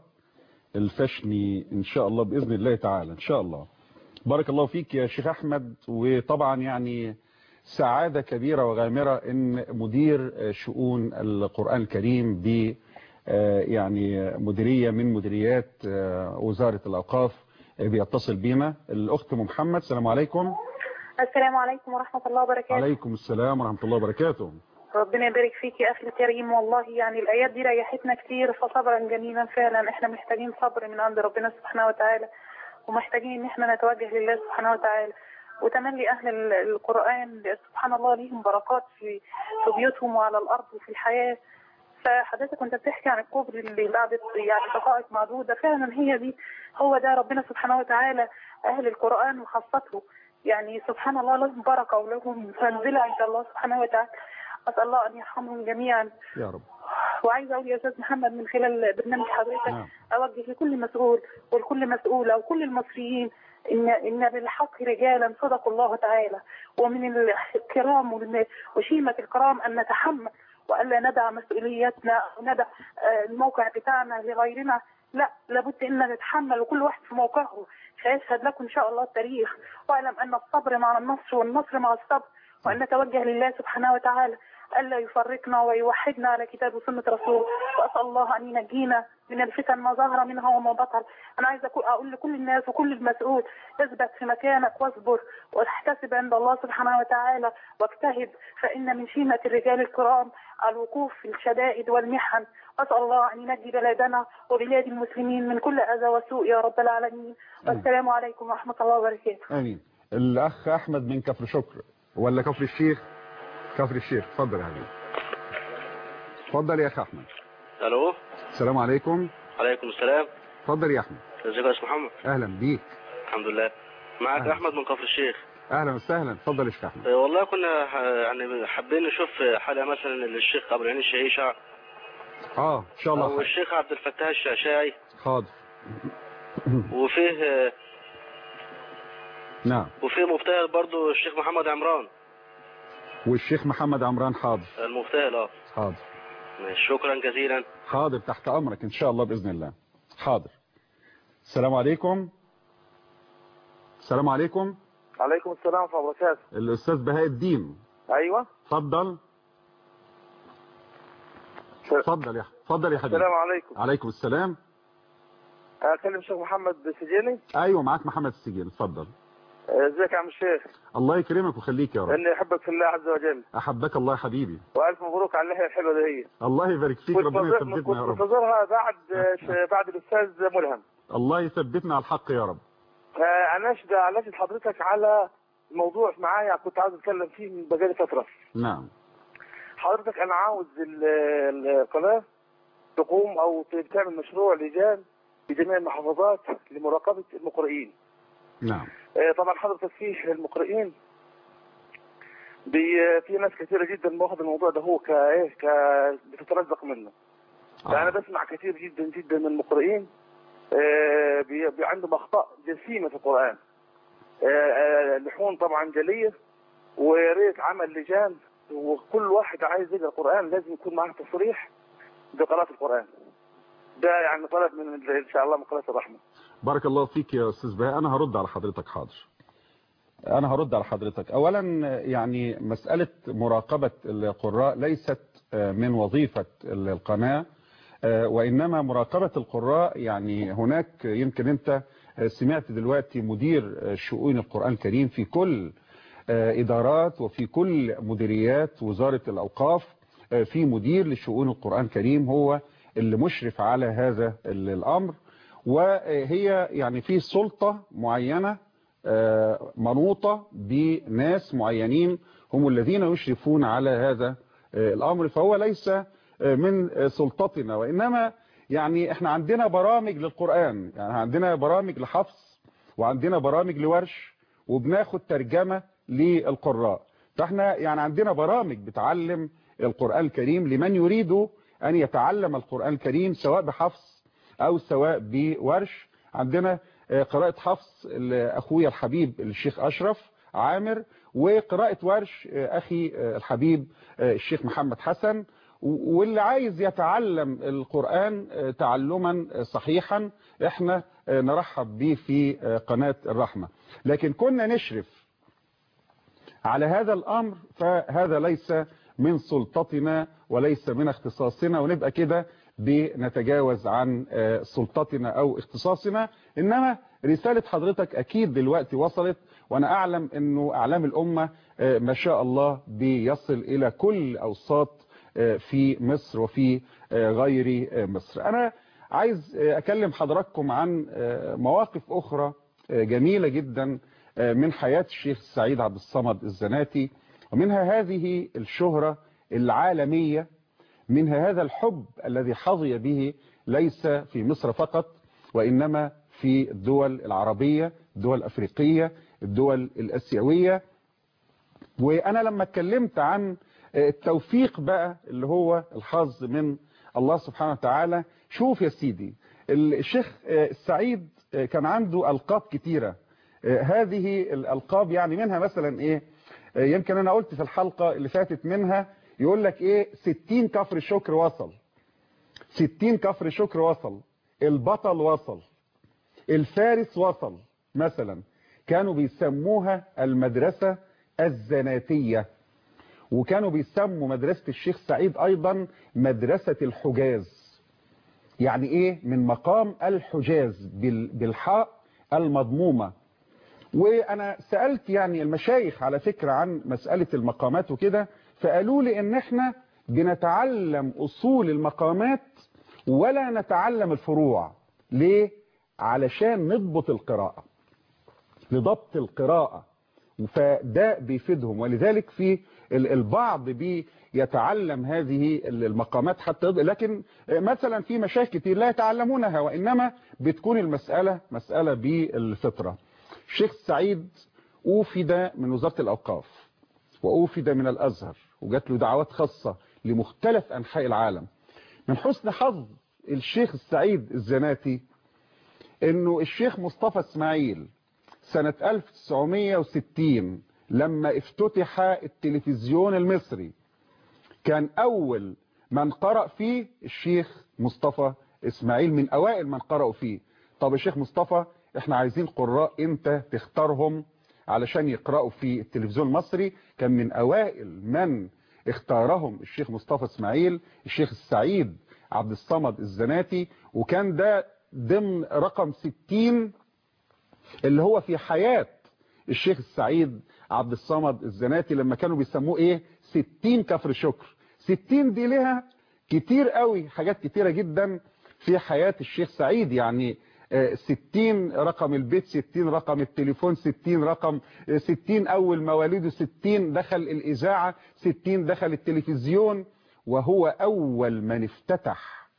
الفشني ان شاء الله باذن الله تعالى ان شاء الله بارك الله فيك يا شيخ احمد وطبعا يعني سعادة كبيرة وغامرة ان مدير شؤون القرآن الكريم ب آه، يعني مديرية من مديريات آه، وزارة الاوقاف آه، بيتصل بينا الاخت ام محمد السلام عليكم السلام عليكم ورحمة الله وبركاته عليكم السلام ورحمة الله وبركاته ربنا يبارك فيك يا أخي الكريم والله يعني الآيات دي ريحتنا كتير فصبرا جميلا فعلا احنا محتاجين صبر من عند ربنا سبحانه وتعالى ومحتاجين ان احنا نتوجه لله سبحانه وتعالى وتملي أهل ال- القرآن سبحان الله ليهم بركات في في بيوتهم وعلى الأرض وفي الحياة فحضرتك كنت بتحكي عن الكوبري اللي بعد يعني دقائق معدودة فعلا هي دي هو ده ربنا سبحانه وتعالى أهل القرآن وخاصته يعني سبحان الله لهم بركة ولهم منزلة عند الله سبحانه وتعالى أسأل الله أن يرحمهم جميعا يا رب وعايزة أقول يا أستاذ محمد من خلال برنامج حضرتك نعم. أوجه لكل مسؤول ولكل مسؤولة وكل المصريين إن إن بالحق رجالا صدقوا الله تعالى ومن الكرام والم- وشيمة الكرام أن نتحمل وألا ندع مسؤوليتنا أو ندع آه، الموقع بتاعنا لغيرنا لا لابد أن نتحمل وكل واحد في موقعه سيشهد لكم إن شاء الله التاريخ واعلم أن الصبر مع النصر والنصر مع الصبر وأن نتوجه لله سبحانه وتعالى ألا يفرقنا ويوحدنا على كتاب وسنة رسول وأسأل الله أن ينجينا من الفتن ما ظهر منها وما بطل أنا عايزة أقول- أقول لكل الناس وكل المسؤول اثبت في مكانك واصبر واحتسب عند الله سبحانه وتعالى واجتهد فإن من شيمة الرجال الكرام الوقوف في الشدائد والمحن أسأل الله أن ينجي بلادنا وبلاد المسلمين من كل أذى وسوء يا رب العالمين والسلام عليكم ورحمة الله وبركاته امين الاخ احمد من كفر شكر ولا كفر الشيخ كفر الشيخ اتفضل يا حبيبي اتفضل يا اخ احمد الو السلام عليكم عليكم السلام اتفضل يا احمد ازيك يا استاذ محمد اهلا بيك الحمد لله معك أهلا. احمد من كفر الشيخ اهلا وسهلا اتفضل يا شيخ احمد آه، والله كنا ح- يعني حابين نشوف حلقه مثلا للشيخ ابو العين الشهيشع اه ان شاء الله او خير الشيخ عبد الفتاح الشعشاعي حاضر وفيه آه، نعم وفيه مبتهل برضو الشيخ محمد عمران والشيخ محمد عمران حاضر المبتهل اه حاضر ماشي، شكرا جزيلا حاضر تحت امرك ان شاء الله باذن الله حاضر السلام عليكم السلام عليكم عليكم السلام ورحمة الله وبركاته الاستاذ بهاء الدين أيوة اتفضل اتفضل يا اتفضل يا حبيبي السلام عليكم عليكم السلام أكلم الشيخ محمد سجيني ايوه معاك محمد السجين اتفضل ازيك يا عم الشيخ الله يكرمك ويخليك يا رب إني أحبك في الله عز وجل احبك الله يا حبيبي وألف مبروك على اللحية الحلوة دي هي الله يبارك فيك كنت ربنا منتظر- يثبتنا كنت يا رب منتظرها بعد بعد الأستاذ ملهم الله يثبتنا على الحق يا رب آه، أنا أشد أناشد حضرتك على موضوع معايا كنت عاوز أتكلم فيه من بقالي فترة نعم حضرتك أنا عاوز ال- القناة تقوم او تعمل مشروع لجان في جميع المحافظات لمراقبه المقرئين نعم آه، طبعا حضرتك فيه المقرئين بي في ناس كثيره جدا واخد الموضوع ده هو كايه ك بتترزق منه آه. انا بسمع كثير جدا جدا من المقرئين آه، بي بي عندهم اخطاء جسيمه في القران آه، آه، لحون طبعا جليه ويا ريت عمل لجان وكل واحد عايز يقرا القران لازم يكون معاه تصريح بقراءه القران ده يعني طلب من ان شاء الله من قناه الرحمه بارك الله فيك يا استاذ بهاء انا هرد على حضرتك حاضر انا هرد على حضرتك اولا يعني مسألة مراقبة القراء ليست من وظيفة القناة وانما مراقبة القراء يعني هناك يمكن انت سمعت دلوقتي مدير شؤون القرآن الكريم في كل ادارات وفي كل مديريات وزارة الاوقاف في مدير لشؤون القرآن الكريم هو اللي مشرف على هذا الامر وهي يعني في سلطة معينة منوطة بناس معينين هم الذين يشرفون على هذا الأمر فهو ليس من سلطتنا وإنما يعني احنا عندنا برامج للقرآن يعني عندنا برامج لحفظ وعندنا برامج لورش وبناخد ترجمة للقراء فاحنا يعني عندنا برامج بتعلم القرآن الكريم لمن يريد أن يتعلم القرآن الكريم سواء بحفظ أو سواء بورش عندنا قراءة حفص أخويا الحبيب الشيخ أشرف عامر وقراءة ورش أخي الحبيب الشيخ محمد حسن واللي عايز يتعلم القرآن تعلما صحيحا احنا نرحب به في قناة الرحمة لكن كنا نشرف على هذا الأمر فهذا ليس من سلطتنا وليس من اختصاصنا ونبقى كده بنتجاوز عن سلطتنا او اختصاصنا انما رسالة حضرتك اكيد دلوقتي وصلت وانا اعلم انه اعلام الامة ما شاء الله بيصل الى كل اوساط في مصر وفي غير مصر انا عايز اكلم حضراتكم عن مواقف اخرى جميلة جدا من حياة الشيخ سعيد عبد الصمد الزناتي ومنها هذه الشهرة العالمية منها هذا الحب الذي حظي به ليس في مصر فقط وإنما في الدول العربية الدول الأفريقية الدول الأسيوية وأنا لما اتكلمت عن التوفيق بقى اللي هو الحظ من الله سبحانه وتعالى شوف يا سيدي الشيخ السعيد كان عنده ألقاب كتيرة هذه الألقاب يعني منها مثلا إيه يمكن أنا قلت في الحلقة اللي فاتت منها يقول لك ايه 60 كفر شكر وصل 60 كفر شكر وصل البطل وصل الفارس وصل مثلا كانوا بيسموها المدرسة الزناتية وكانوا بيسموا مدرسة الشيخ سعيد ايضا مدرسة الحجاز يعني ايه من مقام الحجاز بالحاء المضمومة وانا سألت يعني المشايخ على فكرة عن مسألة المقامات وكده فقالوا لي ان احنا بنتعلم اصول المقامات ولا نتعلم الفروع ليه علشان نضبط القراءة لضبط القراءة فده بيفيدهم ولذلك في البعض بيتعلم هذه المقامات حتى لكن مثلا في مشايخ كتير لا يتعلمونها وإنما بتكون المسألة مسألة بالفطرة الشيخ سعيد أوفد من وزارة الأوقاف وأوفد من الأزهر وجات له دعوات خاصة لمختلف أنحاء العالم من حسن حظ الشيخ السعيد الزناتي انه الشيخ مصطفى اسماعيل سنة 1960 لما افتتح التلفزيون المصري كان اول من قرأ فيه الشيخ مصطفى اسماعيل من اوائل من قرأوا فيه طب الشيخ مصطفى احنا عايزين قراء انت تختارهم علشان يقرأوا في التلفزيون المصري كان من اوائل من اختارهم الشيخ مصطفى اسماعيل الشيخ السعيد عبد الصمد الزناتي وكان ده ضمن رقم 60 اللي هو في حياة الشيخ السعيد عبد الصمد الزناتي لما كانوا بيسموه ايه 60 كفر شكر 60 دي لها كتير قوي حاجات كتيرة جدا في حياة الشيخ سعيد يعني 60 رقم البيت 60 رقم التليفون 60 رقم 60 أول مواليده 60 دخل الإذاعة 60 دخل التلفزيون وهو أول من افتتح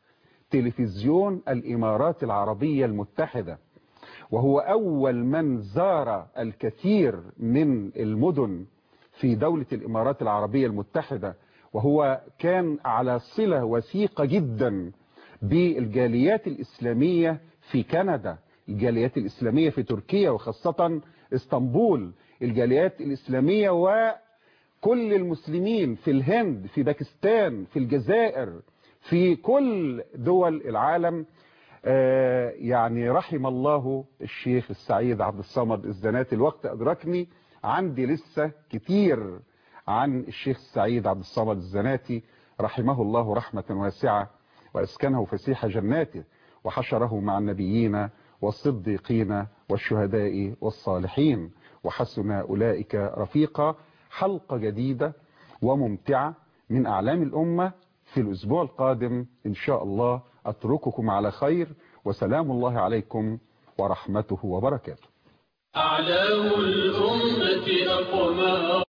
تلفزيون الإمارات العربية المتحدة وهو أول من زار الكثير من المدن في دولة الإمارات العربية المتحدة وهو كان على صلة وثيقة جدا بالجاليات الإسلامية في كندا الجاليات الإسلامية في تركيا وخاصة اسطنبول الجاليات الإسلامية وكل المسلمين في الهند في باكستان في الجزائر في كل دول العالم آه يعني رحم الله الشيخ السعيد عبد الصمد الزناتي الوقت أدركني عندي لسه كتير عن الشيخ السعيد عبد الصمد الزناتي رحمه الله رحمة واسعة وأسكنه فسيح جناته وحشره مع النبيين والصديقين والشهداء والصالحين وحسن أولئك رفيقا حلقة جديدة وممتعة من أعلام الأمة في الأسبوع القادم إن شاء الله أترككم على خير وسلام الله عليكم ورحمته وبركاته أعلام الأمة أقمار